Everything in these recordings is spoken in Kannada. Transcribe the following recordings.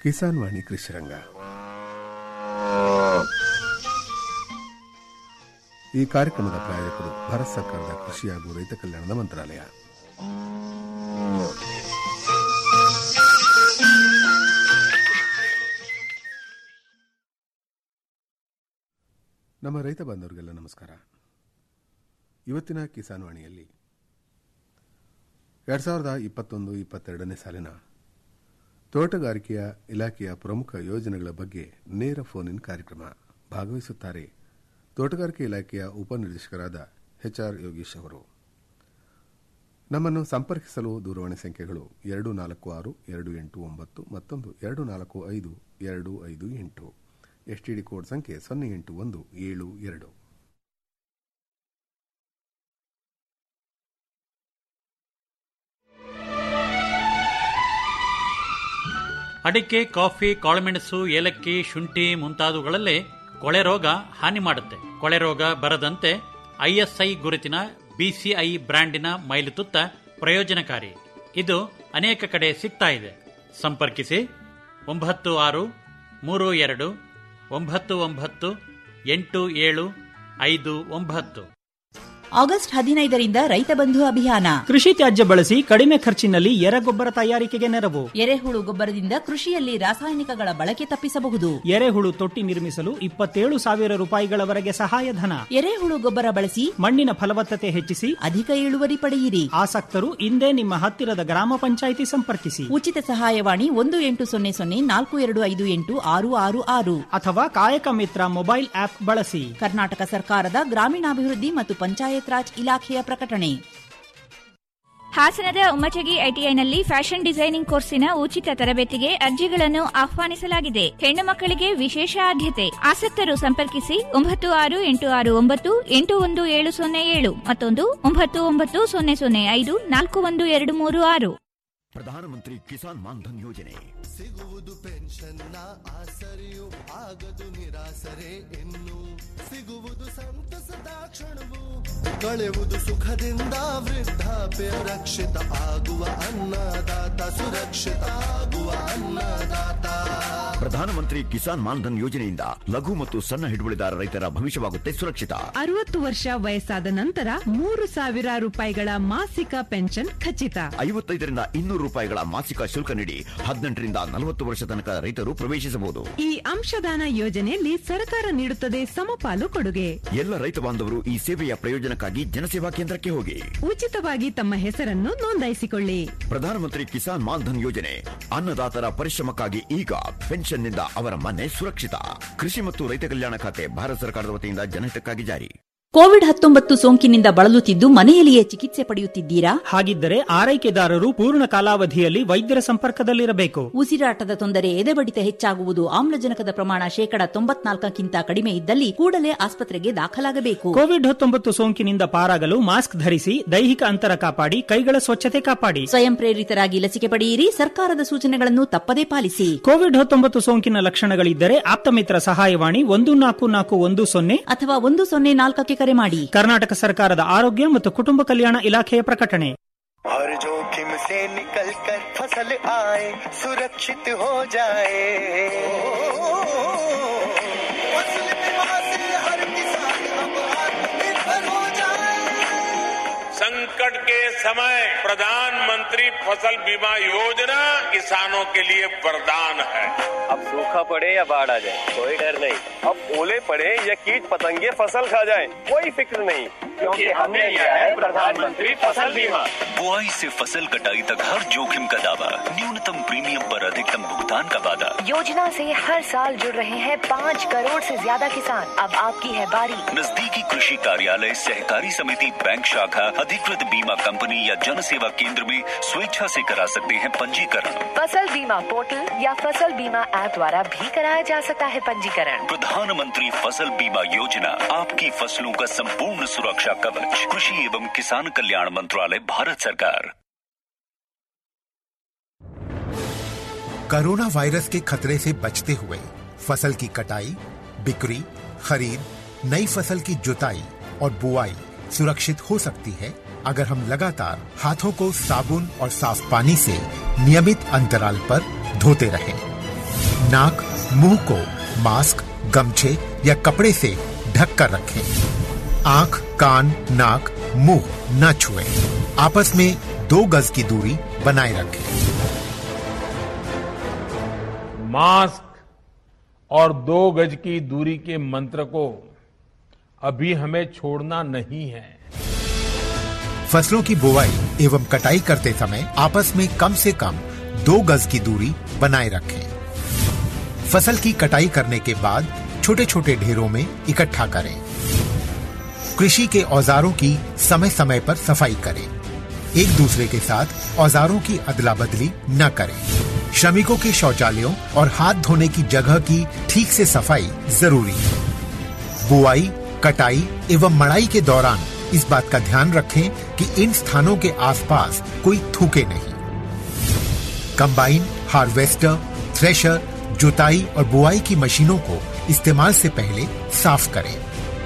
ಕಿಸಾನ್ ವಾಣಿ ಕೃಷಿರಂಗ ಈ ಕಾರ್ಯಕ್ರಮದ ಪ್ರಾಯೋಜಕರು ಭಾರತ ಸರ್ಕಾರದ ಕೃಷಿ ಹಾಗೂ ರೈತ ಕಲ್ಯಾಣದ ಮಂತ್ರಾಲಯ ನಮ್ಮ ರೈತ ಬಾಂಧವರಿಗೆಲ್ಲ ನಮಸ್ಕಾರ ಇವತ್ತಿನ ಕಿಸಾನ್ ವಾಣಿಯಲ್ಲಿ ಎರಡ್ ಸಾವಿರದ ಇಪ್ಪತ್ತೊಂದು ಇಪ್ಪತ್ತೆರಡನೇ ಸಾಲಿನ ತೋಟಗಾರಿಕೆಯ ಇಲಾಖೆಯ ಪ್ರಮುಖ ಯೋಜನೆಗಳ ಬಗ್ಗೆ ನೇರ ಫೋನ್ ಇನ್ ಕಾರ್ಯಕ್ರಮ ಭಾಗವಹಿಸುತ್ತಾರೆ ತೋಟಗಾರಿಕೆ ಇಲಾಖೆಯ ಉಪನಿರ್ದೇಶಕರಾದ ಎಚ್ಆರ್ ಯೋಗೀಶ್ ಅವರು ನಮ್ಮನ್ನು ಸಂಪರ್ಕಿಸಲು ದೂರವಾಣಿ ಸಂಖ್ಯೆಗಳು ಎರಡು ನಾಲ್ಕು ಆರು ಎರಡು ಎಂಟು ಒಂಬತ್ತು ಮತ್ತೊಂದು ಎರಡು ನಾಲ್ಕು ಐದು ಎರಡು ಐದು ಎಂಟು ಎಸ್ಟಿಡಿ ಕೋಡ್ ಸಂಖ್ಯೆ ಸೊನ್ನೆ ಎಂಟು ಒಂದು ಏಳು ಎರಡು ಅಡಿಕೆ ಕಾಫಿ ಕಾಳುಮೆಣಸು ಏಲಕ್ಕಿ ಶುಂಠಿ ಮುಂತಾದವುಗಳಲ್ಲೇ ಕೊಳೆ ರೋಗ ಹಾನಿ ಮಾಡುತ್ತೆ ಕೊಳೆ ರೋಗ ಬರದಂತೆ ಐಎಸ್ಐ ಗುರುತಿನ ಬಿಸಿಐ ಬ್ರ್ಯಾಂಡಿನ ಮೈಲುತುತ್ತ ಪ್ರಯೋಜನಕಾರಿ ಇದು ಅನೇಕ ಕಡೆ ಸಿಗ್ತಾ ಇದೆ ಸಂಪರ್ಕಿಸಿ ಒಂಬತ್ತು ಆರು ಮೂರು ಎರಡು ಒಂಬತ್ತು ಒಂಬತ್ತು ಎಂಟು ಏಳು ಐದು ಒಂಬತ್ತು ಆಗಸ್ಟ್ ಹದಿನೈದರಿಂದ ರೈತ ಬಂಧು ಅಭಿಯಾನ ಕೃಷಿ ತ್ಯಾಜ್ಯ ಬಳಸಿ ಕಡಿಮೆ ಖರ್ಚಿನಲ್ಲಿ ಎರೆಗೊಬ್ಬರ ತಯಾರಿಕೆಗೆ ನೆರವು ಎರೆಹುಳು ಗೊಬ್ಬರದಿಂದ ಕೃಷಿಯಲ್ಲಿ ರಾಸಾಯನಿಕಗಳ ಬಳಕೆ ತಪ್ಪಿಸಬಹುದು ಎರೆಹುಳು ತೊಟ್ಟಿ ನಿರ್ಮಿಸಲು ಇಪ್ಪತ್ತೇಳು ಸಾವಿರ ರೂಪಾಯಿಗಳವರೆಗೆ ಸಹಾಯಧನ ಎರೆಹುಳು ಗೊಬ್ಬರ ಬಳಸಿ ಮಣ್ಣಿನ ಫಲವತ್ತತೆ ಹೆಚ್ಚಿಸಿ ಅಧಿಕ ಇಳುವರಿ ಪಡೆಯಿರಿ ಆಸಕ್ತರು ಇಂದೇ ನಿಮ್ಮ ಹತ್ತಿರದ ಗ್ರಾಮ ಪಂಚಾಯಿತಿ ಸಂಪರ್ಕಿಸಿ ಉಚಿತ ಸಹಾಯವಾಣಿ ಒಂದು ಎಂಟು ಸೊನ್ನೆ ಸೊನ್ನೆ ನಾಲ್ಕು ಎರಡು ಐದು ಎಂಟು ಆರು ಆರು ಆರು ಅಥವಾ ಕಾಯಕ ಮಿತ್ರ ಮೊಬೈಲ್ ಆಪ್ ಬಳಸಿ ಕರ್ನಾಟಕ ಸರ್ಕಾರದ ಗ್ರಾಮೀಣಾಭಿವೃದ್ಧಿ ಮತ್ತು ಪಂಚಾಯತ್ ರಾಜ್ ಇಲಾಖೆಯ ಪ್ರಕಟಣೆ ಹಾಸನದ ಉಮ್ಮಚಗಿ ಐಟಿಐನಲ್ಲಿ ಫ್ಯಾಷನ್ ಡಿಸೈನಿಂಗ್ ಕೋರ್ಸಿನ ಉಚಿತ ತರಬೇತಿಗೆ ಅರ್ಜಿಗಳನ್ನು ಆಹ್ವಾನಿಸಲಾಗಿದೆ ಹೆಣ್ಣು ಮಕ್ಕಳಿಗೆ ವಿಶೇಷ ಆದ್ಯತೆ ಆಸಕ್ತರು ಸಂಪರ್ಕಿಸಿ ಒಂಬತ್ತು ಆರು ಎಂಟು ಆರು ಒಂಬತ್ತು ಎಂಟು ಒಂದು ಏಳು ಸೊನ್ನೆ ಏಳು ಮತ್ತೊಂದು ಒಂಬತ್ತು ಒಂಬತ್ತು ಸೊನ್ನೆ ಸೊನ್ನೆ ಐದು ನಾಲ್ಕು ಒಂದು ಎರಡು ಮೂರು ಆರು ಪ್ರಧಾನಮಂತ್ರಿ ಕಿಸಾನ್ ಮಾನ್ಧನ್ ಯೋಜನೆ ಸಿಗುವುದು ಪೆನ್ಷನ್ನ ಆಸರೆಯು ಆಗದು ನಿರಾಸರೆ ಇನ್ನು ಸಿಗುವುದು ಸಂತಸದ ಕ್ಷಣವು ಕಳೆಯುವುದು ಸುಖದಿಂದ ವೃದ್ಧಾಪ್ಯ ರಕ್ಷಿತ ಆಗುವ ಅನ್ನದಾತ ಸುರಕ್ಷಿತ ಆಗುವ ಅನ್ನದಾತ ಪ್ರಧಾನಮಂತ್ರಿ ಕಿಸಾನ್ ಮಾನ್ಧನ್ ಯೋಜನೆಯಿಂದ ಲಘು ಮತ್ತು ಸಣ್ಣ ಹಿಡುವಳಿದಾರ ರೈತರ ಭವಿಷ್ಯವಾಗುತ್ತೆ ಸುರಕ್ಷಿತ ಅರವತ್ತು ವರ್ಷ ವಯಸ್ಸಾದ ನಂತರ ಮೂರು ಸಾವಿರ ರೂಪಾಯಿಗಳ ಮಾಸಿಕ ಪೆನ್ಷನ್ ಖಚಿತ ಐವತ್ತೈದರಿಂದ ಇನ್ನೂರು ರೂಪಾಯಿಗಳ ಮಾಸಿಕ ಶುಲ್ಕ ನೀಡಿ ಹದಿನೆಂಟರಿಂದ ನಲವತ್ತು ವರ್ಷ ತನಕ ರೈತರು ಪ್ರವೇಶಿಸಬಹುದು ಈ ಅಂಶದಾನ ಯೋಜನೆಯಲ್ಲಿ ಸರ್ಕಾರ ನೀಡುತ್ತದೆ ಸಮಪಾಲು ಕೊಡುಗೆ ಎಲ್ಲ ರೈತ ಬಾಂಧವರು ಈ ಸೇವೆಯ ಪ್ರಯೋಜನಕ್ಕಾಗಿ ಜನಸೇವಾ ಕೇಂದ್ರಕ್ಕೆ ಹೋಗಿ ಉಚಿತವಾಗಿ ತಮ್ಮ ಹೆಸರನ್ನು ನೋಂದಾಯಿಸಿಕೊಳ್ಳಿ ಪ್ರಧಾನಮಂತ್ರಿ ಕಿಸಾನ್ ಮಾನ್ಧನ್ ಯೋಜನೆ ಅನ್ನದಾತರ ಪರಿಶ್ರಮಕ್ಕಾಗಿ ಈಗ ಪೆನ್ಷನ್ನಿಂದ ಅವರ ಮನೆ ಸುರಕ್ಷಿತ ಕೃಷಿ ಮತ್ತು ರೈತ ಕಲ್ಯಾಣ ಖಾತೆ ಭಾರತ ಸರ್ಕಾರದ ವತಿಯಿಂದ ಜನಹಿತಕ್ಕಾಗಿ ಜಾರಿ ಕೋವಿಡ್ ಹತ್ತೊಂಬತ್ತು ಸೋಂಕಿನಿಂದ ಬಳಲುತ್ತಿದ್ದು ಮನೆಯಲ್ಲಿಯೇ ಚಿಕಿತ್ಸೆ ಪಡೆಯುತ್ತಿದ್ದೀರಾ ಹಾಗಿದ್ದರೆ ಆರೈಕೆದಾರರು ಪೂರ್ಣ ಕಾಲಾವಧಿಯಲ್ಲಿ ವೈದ್ಯರ ಸಂಪರ್ಕದಲ್ಲಿರಬೇಕು ಉಸಿರಾಟದ ತೊಂದರೆ ಎದೆಬಡಿತ ಹೆಚ್ಚಾಗುವುದು ಆಮ್ಲಜನಕದ ಪ್ರಮಾಣ ಶೇಕಡ ತೊಂಬತ್ನಾಲ್ಕಕ್ಕಿಂತ ಕಡಿಮೆ ಇದ್ದಲ್ಲಿ ಕೂಡಲೇ ಆಸ್ಪತ್ರೆಗೆ ದಾಖಲಾಗಬೇಕು ಕೋವಿಡ್ ಹತ್ತೊಂಬತ್ತು ಸೋಂಕಿನಿಂದ ಪಾರಾಗಲು ಮಾಸ್ಕ್ ಧರಿಸಿ ದೈಹಿಕ ಅಂತರ ಕಾಪಾಡಿ ಕೈಗಳ ಸ್ವಚ್ಛತೆ ಕಾಪಾಡಿ ಸ್ವಯಂ ಪ್ರೇರಿತರಾಗಿ ಲಸಿಕೆ ಪಡೆಯಿರಿ ಸರ್ಕಾರದ ಸೂಚನೆಗಳನ್ನು ತಪ್ಪದೇ ಪಾಲಿಸಿ ಕೋವಿಡ್ ಹತ್ತೊಂಬತ್ತು ಸೋಂಕಿನ ಲಕ್ಷಣಗಳಿದ್ದರೆ ಆಪ್ತಮಿತ್ರ ಸಹಾಯವಾಣಿ ಒಂದು ನಾಲ್ಕು ನಾಲ್ಕು ಒಂದು ಸೊನ್ನೆ ಅಥವಾ ಒಂದು ಸೊನ್ನೆ ನಾಲ್ಕಕ್ಕೆ ಕರೆ ಮಾಡಿ ಕರ್ನಾಟಕ ಸರ್ಕಾರದ ಆರೋಗ್ಯ ಮತ್ತು ಕುಟುಂಬ ಕಲ್ಯಾಣ ಇಲಾಖೆಯ ಪ್ರಕಟಣೆ हर जोखिम से निकल कर फसल आए सुरक्षित हो जाए फसल बीमा से हर किसान अब आत्मनिर्भर हो जाए संकट के समय प्रधानमंत्री फसल बीमा योजना किसानों के लिए वरदान है अब सूखा पड़े या बाढ़ आ जाए कोई डर नहीं अब ओले पड़े या कीट पतंगे फसल खा जाए कोई फिक्र नहीं क्योंकि हमने लिया है प्रधानमंत्री फसल बीमा बुआई से फसल कटाई तक हर जोखिम का दावा न्यूनतम प्रीमियम पर अधिकतम भुगतान का वादा योजना से हर साल जुड़ रहे हैं पाँच करोड़ से ज्यादा किसान अब आपकी है बारी नजदीकी कृषि कार्यालय सहकारी समिति बैंक शाखा अधिकृत बीमा कंपनी या जन सेवा केंद्र में स्वेच्छा से करा सकते हैं पंजीकरण फसल बीमा पोर्टल या फसल बीमा ऐप द्वारा भी कराया जा सकता है पंजीकरण प्रधानमंत्री फसल बीमा योजना आपकी फसलों का संपूर्ण सुरक्षा कवच कृषि एवं किसान कल्याण मंत्रालय भारत सरकार कोरोना वायरस के खतरे से बचते हुए फसल की कटाई बिक्री खरीद नई फसल की जुताई और बुआई सुरक्षित हो सकती है अगर हम लगातार हाथों को साबुन और साफ पानी से नियमित अंतराल पर धोते रहें नाक मुंह को मास्क गमछे या कपड़े से ढक कर रखें आंख कान नाक मुंह न छुएं। आपस में दो गज की दूरी बनाए रखें मास्क और दो गज की दूरी के मंत्र को अभी हमें छोड़ना नहीं है फसलों की बुवाई एवं कटाई करते समय आपस में कम से कम दो गज की दूरी बनाए रखें फसल की कटाई करने के बाद छोटे छोटे ढेरों में इकट्ठा करें कृषि के औजारों की समय समय पर सफाई करें एक दूसरे के साथ औजारों की अदला बदली न करें श्रमिकों के शौचालयों और हाथ धोने की जगह की ठीक से सफाई जरूरी है बुआई कटाई एवं मड़ाई के दौरान इस बात का ध्यान रखें कि इन स्थानों के आसपास कोई थूके नहीं कंबाइन हार्वेस्टर थ्रेशर जुताई और बुआई की मशीनों को इस्तेमाल से पहले साफ करें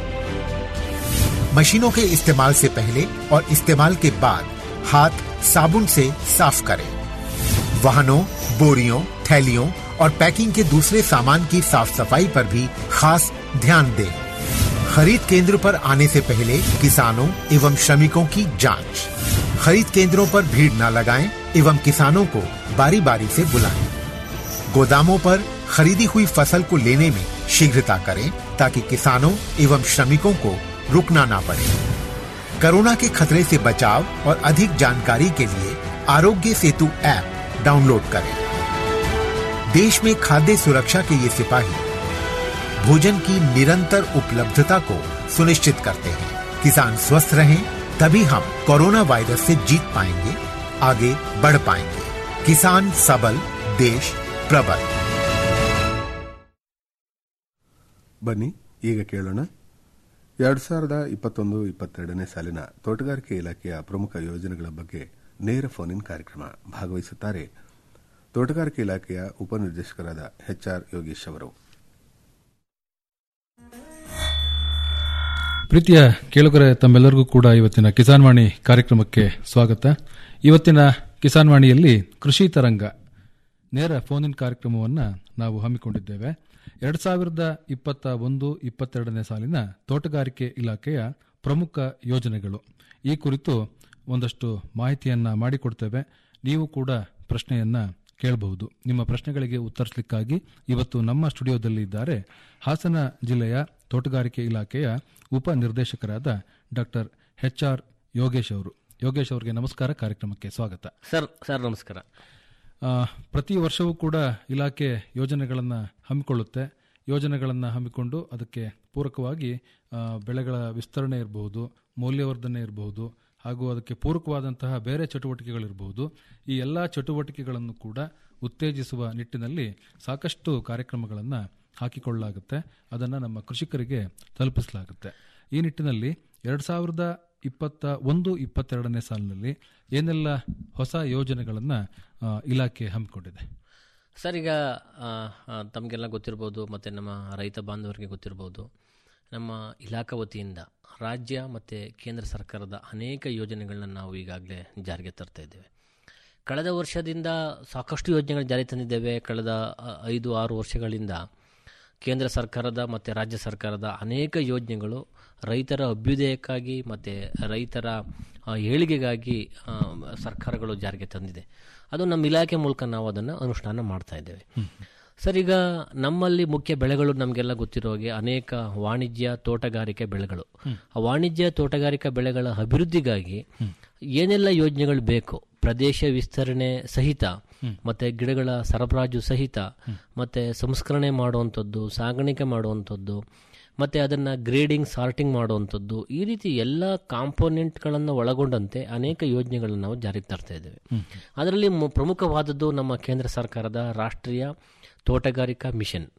मशीनों के इस्तेमाल से पहले और इस्तेमाल के बाद हाथ साबुन से साफ करें वाहनों बोरियों थैलियों और पैकिंग के दूसरे सामान की साफ सफाई पर भी खास ध्यान दें खरीद केंद्र पर आने से पहले किसानों एवं श्रमिकों की जांच खरीद केंद्रों पर भीड़ न लगाएं एवं किसानों को बारी बारी से बुलाएं गोदामों पर खरीदी हुई फसल को लेने में शीघ्रता करें ताकि किसानों एवं श्रमिकों को रुकना ना पड़े कोरोना के खतरे से बचाव और अधिक जानकारी के लिए आरोग्य सेतु ऐप डाउनलोड करें देश में खाद्य सुरक्षा के ये सिपाही भोजन की निरंतर उपलब्धता को सुनिश्चित करते हैं किसान स्वस्थ रहें तभी हम कोरोना वायरस से जीत पाएंगे आगे बढ़ पाएंगे किसान सबल देश प्रबल ಬನ್ನಿ ಈಗ ಕೇಳೋಣ ಎರಡು ಸಾವಿರದ ಇಪ್ಪತ್ತೊಂದು ಇಪ್ಪತ್ತೆರಡನೇ ಸಾಲಿನ ತೋಟಗಾರಿಕೆ ಇಲಾಖೆಯ ಪ್ರಮುಖ ಯೋಜನೆಗಳ ಬಗ್ಗೆ ನೇರ ಫೋನ್ ಇನ್ ಕಾರ್ಯಕ್ರಮ ಭಾಗವಹಿಸುತ್ತಾರೆ ತೋಟಗಾರಿಕೆ ಇಲಾಖೆಯ ಉಪನಿರ್ದೇಶಕರಾದ ಎಚ್ಆರ್ ಯೋಗೇಶ್ ಅವರು ಪ್ರೀತಿಯ ಕೇಳುಗರೆ ತಮ್ಮೆಲ್ಲರಿಗೂ ಕೂಡ ಇವತ್ತಿನ ಕಿಸಾನ್ ವಾಣಿ ಕಾರ್ಯಕ್ರಮಕ್ಕೆ ಸ್ವಾಗತ ಇವತ್ತಿನ ಕಿಸಾನ್ ವಾಣಿಯಲ್ಲಿ ಕೃಷಿ ತರಂಗ ನೇರ ಫೋನ್ ಇನ್ ಕಾರ್ಯಕ್ರಮವನ್ನು ನಾವು ಹಮ್ಮಿಕೊಂಡಿದ್ದೇವೆ ಎರಡು ಸಾವಿರದ ಇಪ್ಪತ್ತ ಒಂದು ಇಪ್ಪತ್ತೆರಡನೇ ಸಾಲಿನ ತೋಟಗಾರಿಕೆ ಇಲಾಖೆಯ ಪ್ರಮುಖ ಯೋಜನೆಗಳು ಈ ಕುರಿತು ಒಂದಷ್ಟು ಮಾಹಿತಿಯನ್ನ ಮಾಡಿಕೊಡ್ತೇವೆ ನೀವು ಕೂಡ ಪ್ರಶ್ನೆಯನ್ನ ಕೇಳಬಹುದು ನಿಮ್ಮ ಪ್ರಶ್ನೆಗಳಿಗೆ ಉತ್ತರಿಸಲಿಕ್ಕಾಗಿ ಇವತ್ತು ನಮ್ಮ ಸ್ಟುಡಿಯೋದಲ್ಲಿ ಇದ್ದಾರೆ ಹಾಸನ ಜಿಲ್ಲೆಯ ತೋಟಗಾರಿಕೆ ಇಲಾಖೆಯ ಉಪ ನಿರ್ದೇಶಕರಾದ ಡಾಕ್ಟರ್ ಎಚ್ ಆರ್ ಯೋಗೇಶ್ ಅವರು ಯೋಗೇಶ್ ಅವರಿಗೆ ನಮಸ್ಕಾರ ಕಾರ್ಯಕ್ರಮಕ್ಕೆ ಸ್ವಾಗತ ಸರ್ ಸರ್ ನಮಸ್ಕಾರ ಆ, ಪ್ರತಿ ವರ್ಷವೂ ಕೂಡ ಇಲಾಖೆ ಯೋಜನೆಗಳನ್ನು ಹಮ್ಮಿಕೊಳ್ಳುತ್ತೆ ಯೋಜನೆಗಳನ್ನು ಹಮ್ಮಿಕೊಂಡು ಅದಕ್ಕೆ ಪೂರಕವಾಗಿ ಆ, ಬೆಳೆಗಳ ವಿಸ್ತರಣೆ ಇರಬಹುದು ಮೌಲ್ಯವರ್ಧನೆ ಇರಬಹುದು ಹಾಗೂ ಅದಕ್ಕೆ ಪೂರಕವಾದಂತಹ ಬೇರೆ ಚಟುವಟಿಕೆಗಳಿರಬಹುದು ಈ ಎಲ್ಲ ಚಟುವಟಿಕೆಗಳನ್ನು ಕೂಡ ಉತ್ತೇಜಿಸುವ ನಿಟ್ಟಿನಲ್ಲಿ ಸಾಕಷ್ಟು ಕಾರ್ಯಕ್ರಮಗಳನ್ನು ಹಾಕಿಕೊಳ್ಳಲಾಗುತ್ತೆ ಅದನ್ನು ನಮ್ಮ ಕೃಷಿಕರಿಗೆ ತಲುಪಿಸಲಾಗುತ್ತೆ ಈ ನಿಟ್ಟಿನಲ್ಲಿ ಎರಡು ಸಾವಿರದ ಇಪ್ಪತ್ತ ಒಂದು ಇಪ್ಪತ್ತೆರಡನೇ ಸಾಲಿನಲ್ಲಿ ಏನೆಲ್ಲ ಹೊಸ ಯೋಜನೆಗಳನ್ನು ಇಲಾಖೆ ಹಮ್ಮಿಕೊಂಡಿದೆ ಸರ್ ಈಗ ಆ, ಆ, ತಮಗೆಲ್ಲ ಗೊತ್ತಿರ್ಬೋದು ಮತ್ತು ನಮ್ಮ ರೈತ ಬಾಂಧವರಿಗೆ ಗೊತ್ತಿರ್ಬೋದು ನಮ್ಮ ಇಲಾಖಾ ವತಿಯಿಂದ ರಾಜ್ಯ ಮತ್ತು ಕೇಂದ್ರ ಸರ್ಕಾರದ ಅನೇಕ ಯೋಜನೆಗಳನ್ನ ನಾವು ಈಗಾಗಲೇ ಜಾರಿಗೆ ತರ್ತಾ ಇದ್ದೇವೆ ಕಳೆದ ವರ್ಷದಿಂದ ಸಾಕಷ್ಟು ಯೋಜನೆಗಳು ಜಾರಿ ತಂದಿದ್ದೇವೆ ಕಳೆದ ಆ, ಐದು ಆರು ವರ್ಷಗಳಿಂದ ಕೇಂದ್ರ ಸರ್ಕಾರದ ಮತ್ತು ರಾಜ್ಯ ಸರ್ಕಾರದ ಅನೇಕ ಯೋಜನೆಗಳು ರೈತರ ಅಭ್ಯುದಯಕ್ಕಾಗಿ ಮತ್ತು ರೈತರ ಆ, ಏಳಿಗೆಗಾಗಿ ಆ, ಸರ್ಕಾರಗಳು ಜಾರಿಗೆ ತಂದಿದೆ ಅದು ನಮ್ಮ ಇಲಾಖೆ ಮೂಲಕ ನಾವು ಅದನ್ನು ಅನುಷ್ಠಾನ ಮಾಡ್ತಾ ಇದ್ದೇವೆ ಸರ್ ಈಗ ನಮ್ಮಲ್ಲಿ ಮುಖ್ಯ ಬೆಳೆಗಳು ನಮಗೆಲ್ಲ ಗೊತ್ತಿರೋ ಹಾಗೆ ಅನೇಕ ವಾಣಿಜ್ಯ ತೋಟಗಾರಿಕೆ ಬೆಳೆಗಳು ಆ ವಾಣಿಜ್ಯ ತೋಟಗಾರಿಕಾ ಬೆಳೆಗಳ ಅಭಿವೃದ್ಧಿಗಾಗಿ ಏನೆಲ್ಲ ಯೋಜನೆಗಳು ಬೇಕು ಪ್ರದೇಶ ವಿಸ್ತರಣೆ ಸಹಿತ ಮತ್ತೆ ಗಿಡಗಳ ಸರಬರಾಜು ಸಹಿತ ಮತ್ತೆ ಸಂಸ್ಕರಣೆ ಮಾಡುವಂಥದ್ದು ಸಾಗಾಣಿಕೆ ಮಾಡುವಂಥದ್ದು ಮತ್ತೆ ಅದನ್ನ ಗ್ರೇಡಿಂಗ್ ಸಾರ್ಟಿಂಗ್ ಮಾಡುವಂಥದ್ದು ಈ ರೀತಿ ಎಲ್ಲ ಕಾಂಪೋನೆಂಟ್ಗಳನ್ನು ಒಳಗೊಂಡಂತೆ ಅನೇಕ ಯೋಜನೆಗಳನ್ನು ನಾವು ಜಾರಿಗೆ ತರ್ತಾ ಇದ್ದೇವೆ ಅದರಲ್ಲಿ ಮು- ಪ್ರಮುಖವಾದದ್ದು ನಮ್ಮ ಕೇಂದ್ರ ಸರ್ಕಾರದ ರಾಷ್ಟ್ರೀಯ ತೋಟಗಾರಿಕಾ ಮಿಷನ್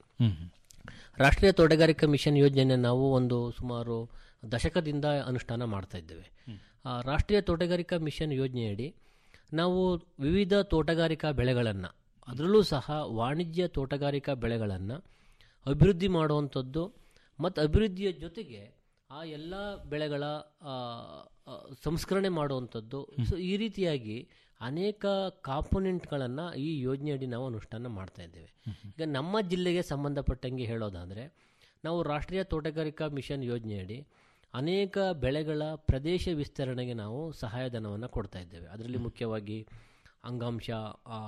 ರಾಷ್ಟ್ರೀಯ ತೋಟಗಾರಿಕಾ ಮಿಷನ್ ಯೋಜನೆ ನಾವು ಒಂದು ಸುಮಾರು ದಶಕದಿಂದ ಅನುಷ್ಠಾನ ಮಾಡ್ತಾ ಇದ್ದೇವೆ ಆ ರಾಷ್ಟ್ರೀಯ ತೋಟಗಾರಿಕಾ ಮಿಷನ್ ಯೋಜನೆಯಡಿ ನಾವು ವಿವಿಧ ತೋಟಗಾರಿಕಾ ಬೆಳೆಗಳನ್ನು ಅದರಲ್ಲೂ ಸಹ ವಾಣಿಜ್ಯ ತೋಟಗಾರಿಕಾ ಬೆಳೆಗಳನ್ನು ಅಭಿವೃದ್ಧಿ ಮಾಡುವಂಥದ್ದು ಮತ್ತು ಅಭಿವೃದ್ಧಿಯ ಜೊತೆಗೆ ಆ ಎಲ್ಲ ಬೆಳೆಗಳ ಆ, ಆ, ಸಂಸ್ಕರಣೆ ಮಾಡುವಂಥದ್ದು ಸೊ ಈ ರೀತಿಯಾಗಿ ಅನೇಕ ಕಾಂಪೊನೆಂಟ್ಗಳನ್ನು ಈ ಯೋಜನೆಯಡಿ ನಾವು ಅನುಷ್ಠಾನ ಮಾಡ್ತಾ ಇದ್ದೇವೆ ಈಗ ನಮ್ಮ ಜಿಲ್ಲೆಗೆ ಸಂಬಂಧಪಟ್ಟಂಗೆ ಹೇಳೋದಾದರೆ ನಾವು ರಾಷ್ಟ್ರೀಯ ತೋಟಗಾರಿಕಾ ಮಿಷನ್ ಯೋಜನೆಯಡಿ ಅನೇಕ ಬೆಳೆಗಳ ಪ್ರದೇಶ ವಿಸ್ತರಣೆಗೆ ನಾವು ಸಹಾಯಧನವನ್ನು ಕೊಡ್ತಾ ಇದ್ದೇವೆ ಅದರಲ್ಲಿ ಮುಖ್ಯವಾಗಿ ಅಂಗಾಂಶ ಆ,